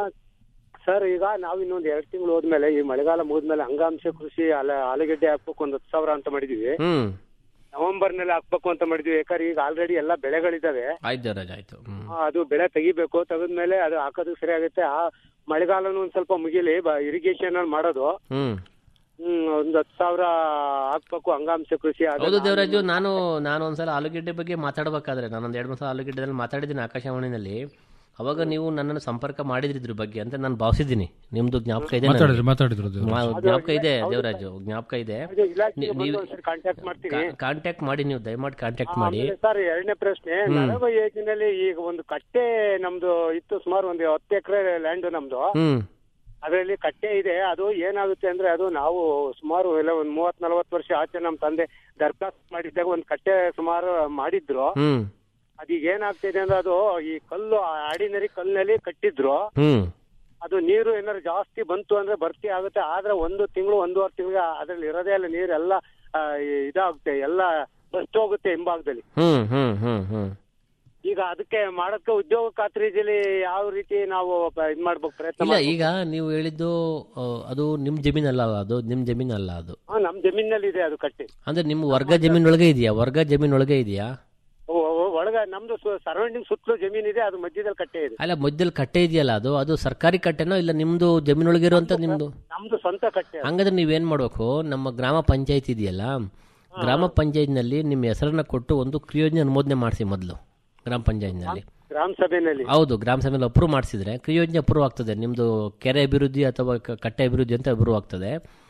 ಸರ್ ಈಗ ನಾವು ಇನ್ನೊಂದು ಎರಡು ತಿಂಗಳು ಹೋದ್ಮೇಲೆ ಈ ಮಳೆಗಾಲ ಮುಗಿದ್ಮೇಲೆ ಅಂಗಾಂಶ ಕೃಷಿ ಆಲ ಆಲೂಗೆಡ್ಡೆ ಹಾಕ್ಬೇಕು ಒಂದು ಹತ್ತು ಸಾವಿರ ಅಂತ ಮಾಡಿದೀವಿ ಹ್ಮ್ ನವೆಂಬರ್ ನಲ್ಲಿ ಹಾಕ್ಬೇಕು ಅಂತ ಮಾಡಿದ್ವಿ ಯಾಕಂದ್ರೆ ಈಗ ಆಲ್ರೆಡಿ ಎಲ್ಲ ಬೆಳೆಗಳಿದಾವೆ ಆಯ್ತು ದೇವರಾಜ್ ಆಯ್ತು ಹ್ಮ್ ಆ, ಅದು ಬೆಳೆ ತೆಗಿಬೇಕು ತೆಗೆದ್ಮೇಲೆ ಅದು ಹಾಕೋದಕ್ಕೆ ಸರಿ ಆಗುತ್ತೆ ಆ ಮಳೆಗಾಲನು ಒಂದ್ ಸ್ವಲ್ಪ ಮುಗಿಲಿ ಇರಿಗೇಷನ್ ಅಲ್ಲಿ ಮಾಡೋದು ಹ್ಮ್ ಹ್ಮ್ ಒಂದ್ ಹತ್ತು ಸಾವಿರ ಹಾಕ್ಬೇಕು ಅಂಗಾಂಶ ಕೃಷಿ ಅದನ್ನ ಹೌದು ದೇವರಾಜು ನಾನು ನಾನು ಒಂದ್ಸಲ ಆಲೂಗೆಡ್ಡೆ ಬಗ್ಗೆ ಮಾತಾಡ್ಬೇಕಾದ್ರೆ ನಾನೊಂದು ಎರಡು ಮೂರು ಸಲ ಆಲೂಗೆಡ್ಡೆದಲ್ಲಿ ಮಾತಾಡಿದ್ದೀನಿ ಆಕಾಶವಾಣಿನಲ್ಲಿ ಅವಾಗ ನೀವು ನನ್ನನ್ನು ಸಂಪರ್ಕ ಮಾಡಿದ್ರಿ ಇದ್ರ ಬಗ್ಗೆ ಅಂತ ನಾನು ಭಾವಿಸಿದ್ದೀನಿ ನಿಮ್ದು ಜ್ಞಾಪಕ ಇದೆ ನನಗೆ. ಮಾತಾಡಿದ್ರು, ಮಾತಾಡಿದ್ರು ದೇವರಾಜ್. ಮಾ- ಜ್ಞಾಪಕ ಇದೆ ದೇವರಾಜು ಜ್ಞಾಪಕ ಇದೆ ಅದು ಇಲಾಖೆಗೆ ನೀ- ಬಂದು ನೀವು ಒಂದ್ಸರಿ ಕಾಂಟ್ಯಾಕ್ಟ್ ಮಾಡ್ತೀನಿ ಕಾಂಟ್ಯಾಕ್ಟ್ ಮಾಡಿ ನೀವು ದಯಮಾಡಿ ಕಾಂಟ್ಯಾಕ್ಟ್ ಮಾಡಿ ಆಮೇಲೆ ಸರ್ ಎರಡನೇ ಪ್ರಶ್ನೆ ಹ್ಮ್. ನಳವ ಯೋಜನೆಯಲ್ಲಿ ಈಗ ಒಂದು ಕಟ್ಟೆ ನಮ್ದು ಇತ್ತು ಸುಮಾರು ಒಂದು ಹತ್ತು ಎಕರೆ ಲ್ಯಾಂಡ್ ನಮ್ದು ಹ್ಮ್ ಅದರಲ್ಲಿ ಕಟ್ಟೆ ಇದೆ ಅದು ಏನಾಗುತ್ತೆ ಅಂದ್ರೆ ಅದು ನಾವು ಸುಮಾರು ಎಲ್ಲ ಒಂದು ಮೂವತ್ ನಲವತ್ತು ವರ್ಷ ಆಚೆ ನಮ್ಮ ತಂದೆ ದರ್ಖಾಸ್ತ್ ಮಾಡಿದ್ದಾಗ ಒಂದು ಕಟ್ಟೆ ಸುಮಾರು ಮಾಡಿದ್ರು ಹ್ಮ್ ಅದೀಗ ಏನಾಗ್ತಿದೆ ಅಂದ್ರೆ ಅದು ಈ ಕಲ್ಲು ಆರ್ಡಿನರಿ ಕಲ್ಲಿನಲ್ಲಿ ಕಟ್ಟಿದ್ರು ಹ್ಮ್ ಅದು ನೀರು ಏನಾದ್ರು ಜಾಸ್ತಿ ಬಂತು ಅಂದ್ರೆ ಭರ್ತಿ ಆಗುತ್ತೆ ಆದ್ರೆ ಒಂದು ತಿಂಗಳು ಒಂದೂವರೆ ತಿಂಗಳಿಗೆ ಅದ್ರಲ್ಲಿ ಇರೋದೇ ಇಲ್ಲ ನೀರೆಲ್ಲ ಆ, ಇದಾಗುತ್ತೆ ಎಲ್ಲ ಬಸ್ಟ್ ಹೋಗುತ್ತೆ ಹಿಂಭಾಗದಲ್ಲಿ ಹ್ಮ್ ಹ್ಮ್ ಹ್ಮ್ ಹ್ಮ್ ಈಗ ಅದಕ್ಕೆ ಮಾಡಕ್ಕೆ ಉದ್ಯೋಗ ಖಾತ್ರಿಯಲ್ಲಿ ಯಾವ ರೀತಿ ನಾವು ಪ- ಇದ್ ಮಾಡ್ಬೇಕು ಪ್ರಯತ್ನ ಇಲ್ಲ ಮಾಡ್ಬೇಕು? ಈಗ ನೀವು ಹೇಳಿದ್ದು ಆ, ಅದು ನಿಮ್ ಜಮೀನಲ್ಲ ಅದು ನಿಮ್ ಜಮೀನಲ್ಲ ಅದು ಹಾ, ನಮ್ ಜಮೀನಲ್ಲಿ ಇದೆ ಅದು ಕಟ್ಟಿ ಅಂದ್ರೆ ನಿಮ್ಮ ವರ್ಗ ಜಮೀನೊಳಗೆ ಇದೆಯಾ ವರ್ಗ ಜಮೀನೊಳಗೆ ಇದೆಯಾ ಒ- ಒ- ಒಳಗ ನಮ್ದು ಸರೌಂಡಿಂಗ್ ಸುತ್ತಲೂ ಜಮೀನ್ ಇದೆ ಅದು ಮಧ್ಯದಲ್ಲಿ ಕಟ್ಟೆ ಇದೆ ಅಲ್ಲ ಮಧ್ಯದಲ್ಲಿ ಕಟ್ಟೆ ಇದೆಯಲ್ಲ ಅದು ಅದು ಸರ್ಕಾರಿ ಕಟ್ಟೆನೋ ಇಲ್ಲ ನಿಮ್ದು ಜಮೀನೊಳಗೆ ಇರುವಂತ ನಿಮ್ದು ನಮ್ದು ಸ್ವಂತ ಕಟ್ಟೆ ಅದು. ಹಂಗಾದ್ರೆ ನೀವೇನ್ ಮಾಡ್ಬೇಕು ನಮ್ಮ ಗ್ರಾಮ ಪಂಚಾಯತ್ ಇದೆಯಲ್ಲ ಗ್ರಾಮ ಪಂಚಾಯತ್ನಲ್ಲಿ ನಿಮ್ಮ ಹೆಸರನ್ನ ಕೊಟ್ಟು ಒಂದು ಕ್ರಿಯೋಜನೆ ಅನುಮೋದನೆ ಮಾಡಿಸಿ ಮೊದಲು ಗ್ರಾಮ ಪಂಚಾಯತ್ನಲ್ಲಿ ಗ್ರಾಮ ಸಭೆನಲ್ಲಿ ಹೌದು ಗ್ರಾಮ ಸಭೆಯಲ್ಲಿ ಅಪ್ರೂವ್ ಮಾಡಿಸಿದ್ರೆ ಕ್ರಿಯೋಜನೆ ಅಪ್ರೂವ್ ಆಗ್ತದೆ ನಿಮ್ದು ಕೆರೆ ಅಭಿವೃದ್ಧಿ ಅಥವಾ ಕ- ಕಟ್ಟೆ ಅಭಿವೃದ್ಧಿ ಅಂತ ಅಪ್ರೂವ್ ಆಗ್ತದೆ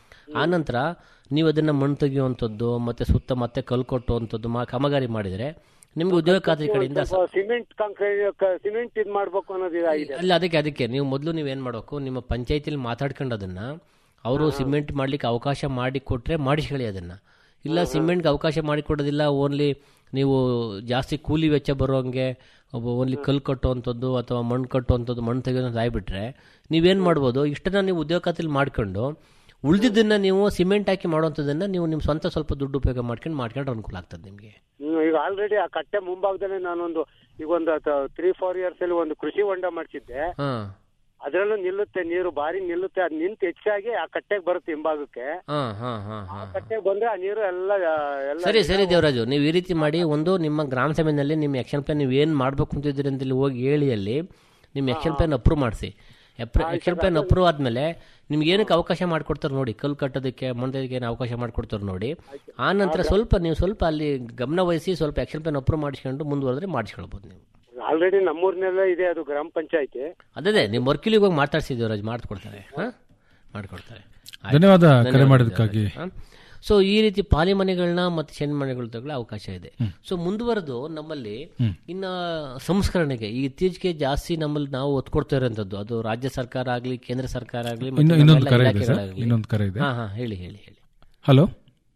ಆನಂತರ ನೀವು ಅದನ್ನ ಮಣ್ಣು ತೆಗೆಯುವಂಥದ್ದು ಮತ್ತೆ ಸುತ್ತ ಮತ್ತೆ ಕಲ್ಲು ಕೊಟ್ಟುವಂಥದ್ದು ಮಾ ಕಾಮಗಾರಿ ಮಾಡಿದ್ರೆ ನಿಮ್ಗೆ ಉದ್ಯೋಗ ಖಾತ್ರಿ ಕಡೆಯಿಂದ ಸ- ಸ್ವಲ್ಪ ಸಿಮೆಂಟ್ ಕಾಂಕ್ರೀಟ್ ಸಿಮೆಂಟ್ ಇದ್ ಮಾಡ್ಬೇಕು ಅನ್ನೋದು ಇದಾಗಿದೆ ಅಲ್ಲ ಅದಕ್ಕೆ ಅದಕ್ಕೆ ನೀವು ಮೊದಲು ನೀವೇನು ಮಾಡಬೇಕು ನಿಮ್ಮ ಪಂಚಾಯತಿಲಿ ಮಾತಾಡ್ಕೊಂಡು ಅದನ್ನ ಅವರು ಸಿಮೆಂಟ್ ಮಾಡ್ಲಿಕ್ಕೆ ಅವಕಾಶ ಮಾಡಿ ಕೊಟ್ರೆ ಮಾಡಿಸ್ಕೊಳ್ಳಿ ಅದನ್ನ ಇಲ್ಲ ಸಿಮೆಂಟ್ಗೆ ಅವಕಾಶ ಮಾಡಿಕೊಡೋದಿಲ್ಲ ಓನ್ಲಿ ನೀವು ಜಾಸ್ತಿ ಕೂಲಿ ವೆಚ್ಚ ಬರೋಂಗೆ ಓನ್ಲಿ ಕಲ್ಲು ಕಟ್ಟುವಂಥದ್ದು ಅಥವಾ ಮಣ್ಣು ಕಟ್ಟುವಂಥದ್ದು ಮಣ್ಣು ತೆಗೆಯೋದು ಆಗಿಬಿಟ್ರೆ ನೀವೇನು ಮಾಡ್ಬೋದು ಇಷ್ಟನ್ನ ನೀವು ಉದ್ಯೋಗ ಖಾತೆಲಿ ಮಾಡ್ಕೊಂಡು ಉಳಿದಿದ್ದನ್ನ ನೀವು ಸಿಮೆಂಟ್ ಹಾಕಿ ಮಾಡುವಂಥದ್ದನ್ನ ನೀವು ನಿಮ್ಮ ಸ್ವಂತ ಸ್ವಲ್ಪ ದುಡ್ಡು ಉಪಯೋಗ ಮಾಡ್ಕೊಂಡು ಮಾಡ್ಕೊಂಡ್ರೆ ಅನುಕೂಲ ಆಗ್ತದೆ ನಿಮಗೆ ಹ್ಮ್, ಈಗ ಆಲ್ರೆಡಿ ಆ ಕಟ್ಟೆ ಮುಂಭಾಗದಲ್ಲಿ ನಾನೊಂದು ಈಗ ಒಂದು ತ್ರೀ ಫೋರ್ ಇಯರ್ಸ್ ಅಲ್ಲಿ ಒಂದು ಕೃಷಿ ಹೊಂಡ ಮಾಡಿಸಿದ್ದೆ ಹಾಂ ಅದ್ರಲ್ಲೂ ನಿಲ್ಲುತ್ತೆ ನೀರು ಬಾರಿ ನಿಲ್ಲುತ್ತೆ ಅದ್ ನಿಂತು ಹೆಚ್ಚಾಗಿ ಆ ಕಟ್ಟೆಗೆ ಬರುತ್ತೆ ಹಿಂಭಾಗಕ್ಕೆ ಹಾಂ ಹಾಂ ಹಾಂ ಹಾಂ ಕಟ್ಟೆಗೆ ಬಂದ್ರೆ ಆ ನೀರು ಎಲ್ಲ ಎಲ್ಲ ಸರಿ ಸರಿ ದೇವರಾಜು ನೀವು ಈ ರೀತಿ ಮಾಡಿ ಒಂದು ನಿಮ್ಮ ಗ್ರಾಮ ಸಭೆಯಲ್ಲಿ ನಿಮ್ಮ ಆಕ್ಷನ್ ಪ್ಲಾನ್ ನೀವು ಏನು ಮಾಡ್ಬೇಕು ಅಂತಿದ್ದೀರಿ ಅಂತ ಇಲ್ಲಿ ಹೋಗಿ ಹೇಳಿ ಅಲ್ಲಿ ನಿಮ್ಮ ಆಕ್ಷನ್ ಪ್ಲಾನ್ ಅಪ್ರೂವ್ ಮಾಡಿಸಿ ಆಕ್ಷನ್ ಪ್ಲಾನ್ ಅಪ್ರೂವ್ ಆದ್ಮೇಲೆ ನಿಮ್ಗೆ ಏನಕ್ಕೆ ಅವಕಾಶ ಮಾಡಿಕೊಡ್ತಾರೆ ನೋಡಿ ಕಲ್ಲು ಕಟ್ಟೋದಕ್ಕೆ ಮಂಡಳಿಗೆ ಏನು ಅವಕಾಶ ಮಾಡಿಕೊಡ್ತಾರೆ ನೋಡಿ ಆ ನಂತರ ಸ್ವಲ್ಪ ನೀವು ಸ್ವಲ್ಪ ಅಲ್ಲಿ ಗಮನ ವಹಿಸಿ ಸ್ವಲ್ಪ ಆಕ್ಷನ್ ಪ್ಲಾನ್ ಅಪ್ರೂವ್ ಮಾಡಿಸ್ಕೊಂಡು ಮುಂದುವರೆದ್ರೆ ಮಾಡಿಸ್ಕೊಳ್ಬೋದು ನೀವು ಆಲ್ರೆಡಿ ನಮ್ಮೂರಿನೆಲ್ಲ ಇದೆ ಅದು ಗ್ರಾಮ ಪಂಚಾಯತಿ ಅದೇ ನಿಮ್ಮ ವರ್ಕಿಲಿಗೆ ಹೋಗಿ ಮಾತಾಡ್ಸಿ ದೇವರಾಜ್ ಮಾಡ್ಕೊಡ್ತಾರೆ ಹಾಂ ಮಾಡ್ಕೊಡ್ತಾರೆ ಆಯ್ತು. ಧನ್ಯವಾದ ಕರೆ ಧನ್ಯವಾದ ಮಾಡಿದ್ದಕ್ಕಾಗಿ. ದೇವರಾಜ್. ಹಾಂ? ಸೊ ಈ ರೀತಿ ಪಾಲಿ ಮನೆಗಳನ್ನ ಮತ್ತೆ ಶೆಣ್ ಮನೆಗಳು ತಗೊಳ್ಳೋ ಅವಕಾಶ ಇದೆ ಸೊ ಮುಂದುವರೆದು ನಮ್ಮಲ್ಲಿ ಇನ್ನ ಸಂಸ್ಕರಣೆಗೆ ಈ ಇತ್ತೀಚೆಗೆ ಜಾಸ್ತಿ ನಮ್ಮಲ್ಲಿ ನಾವು ಒತ್ತು ಕೊಡ್ತಾ ಇರೋಂಥದ್ದು ಅದು ರಾಜ್ಯ ಸರ್ಕಾರ ಆಗಲಿ ಕೇಂದ್ರ ಸರ್ಕಾರ ಆಗಲಿ ಇನ್ನು- ಇನ್ನೊಂದು ಕರೆ ಇದೆ ಸರ್, ಇನ್ನೊಂದು ಕರೆ ಇದೆ. ಹಾ ಹಾ ಹೇಳಿ ಹೇಳಿ ಹೇಳಿ ಹಲೋ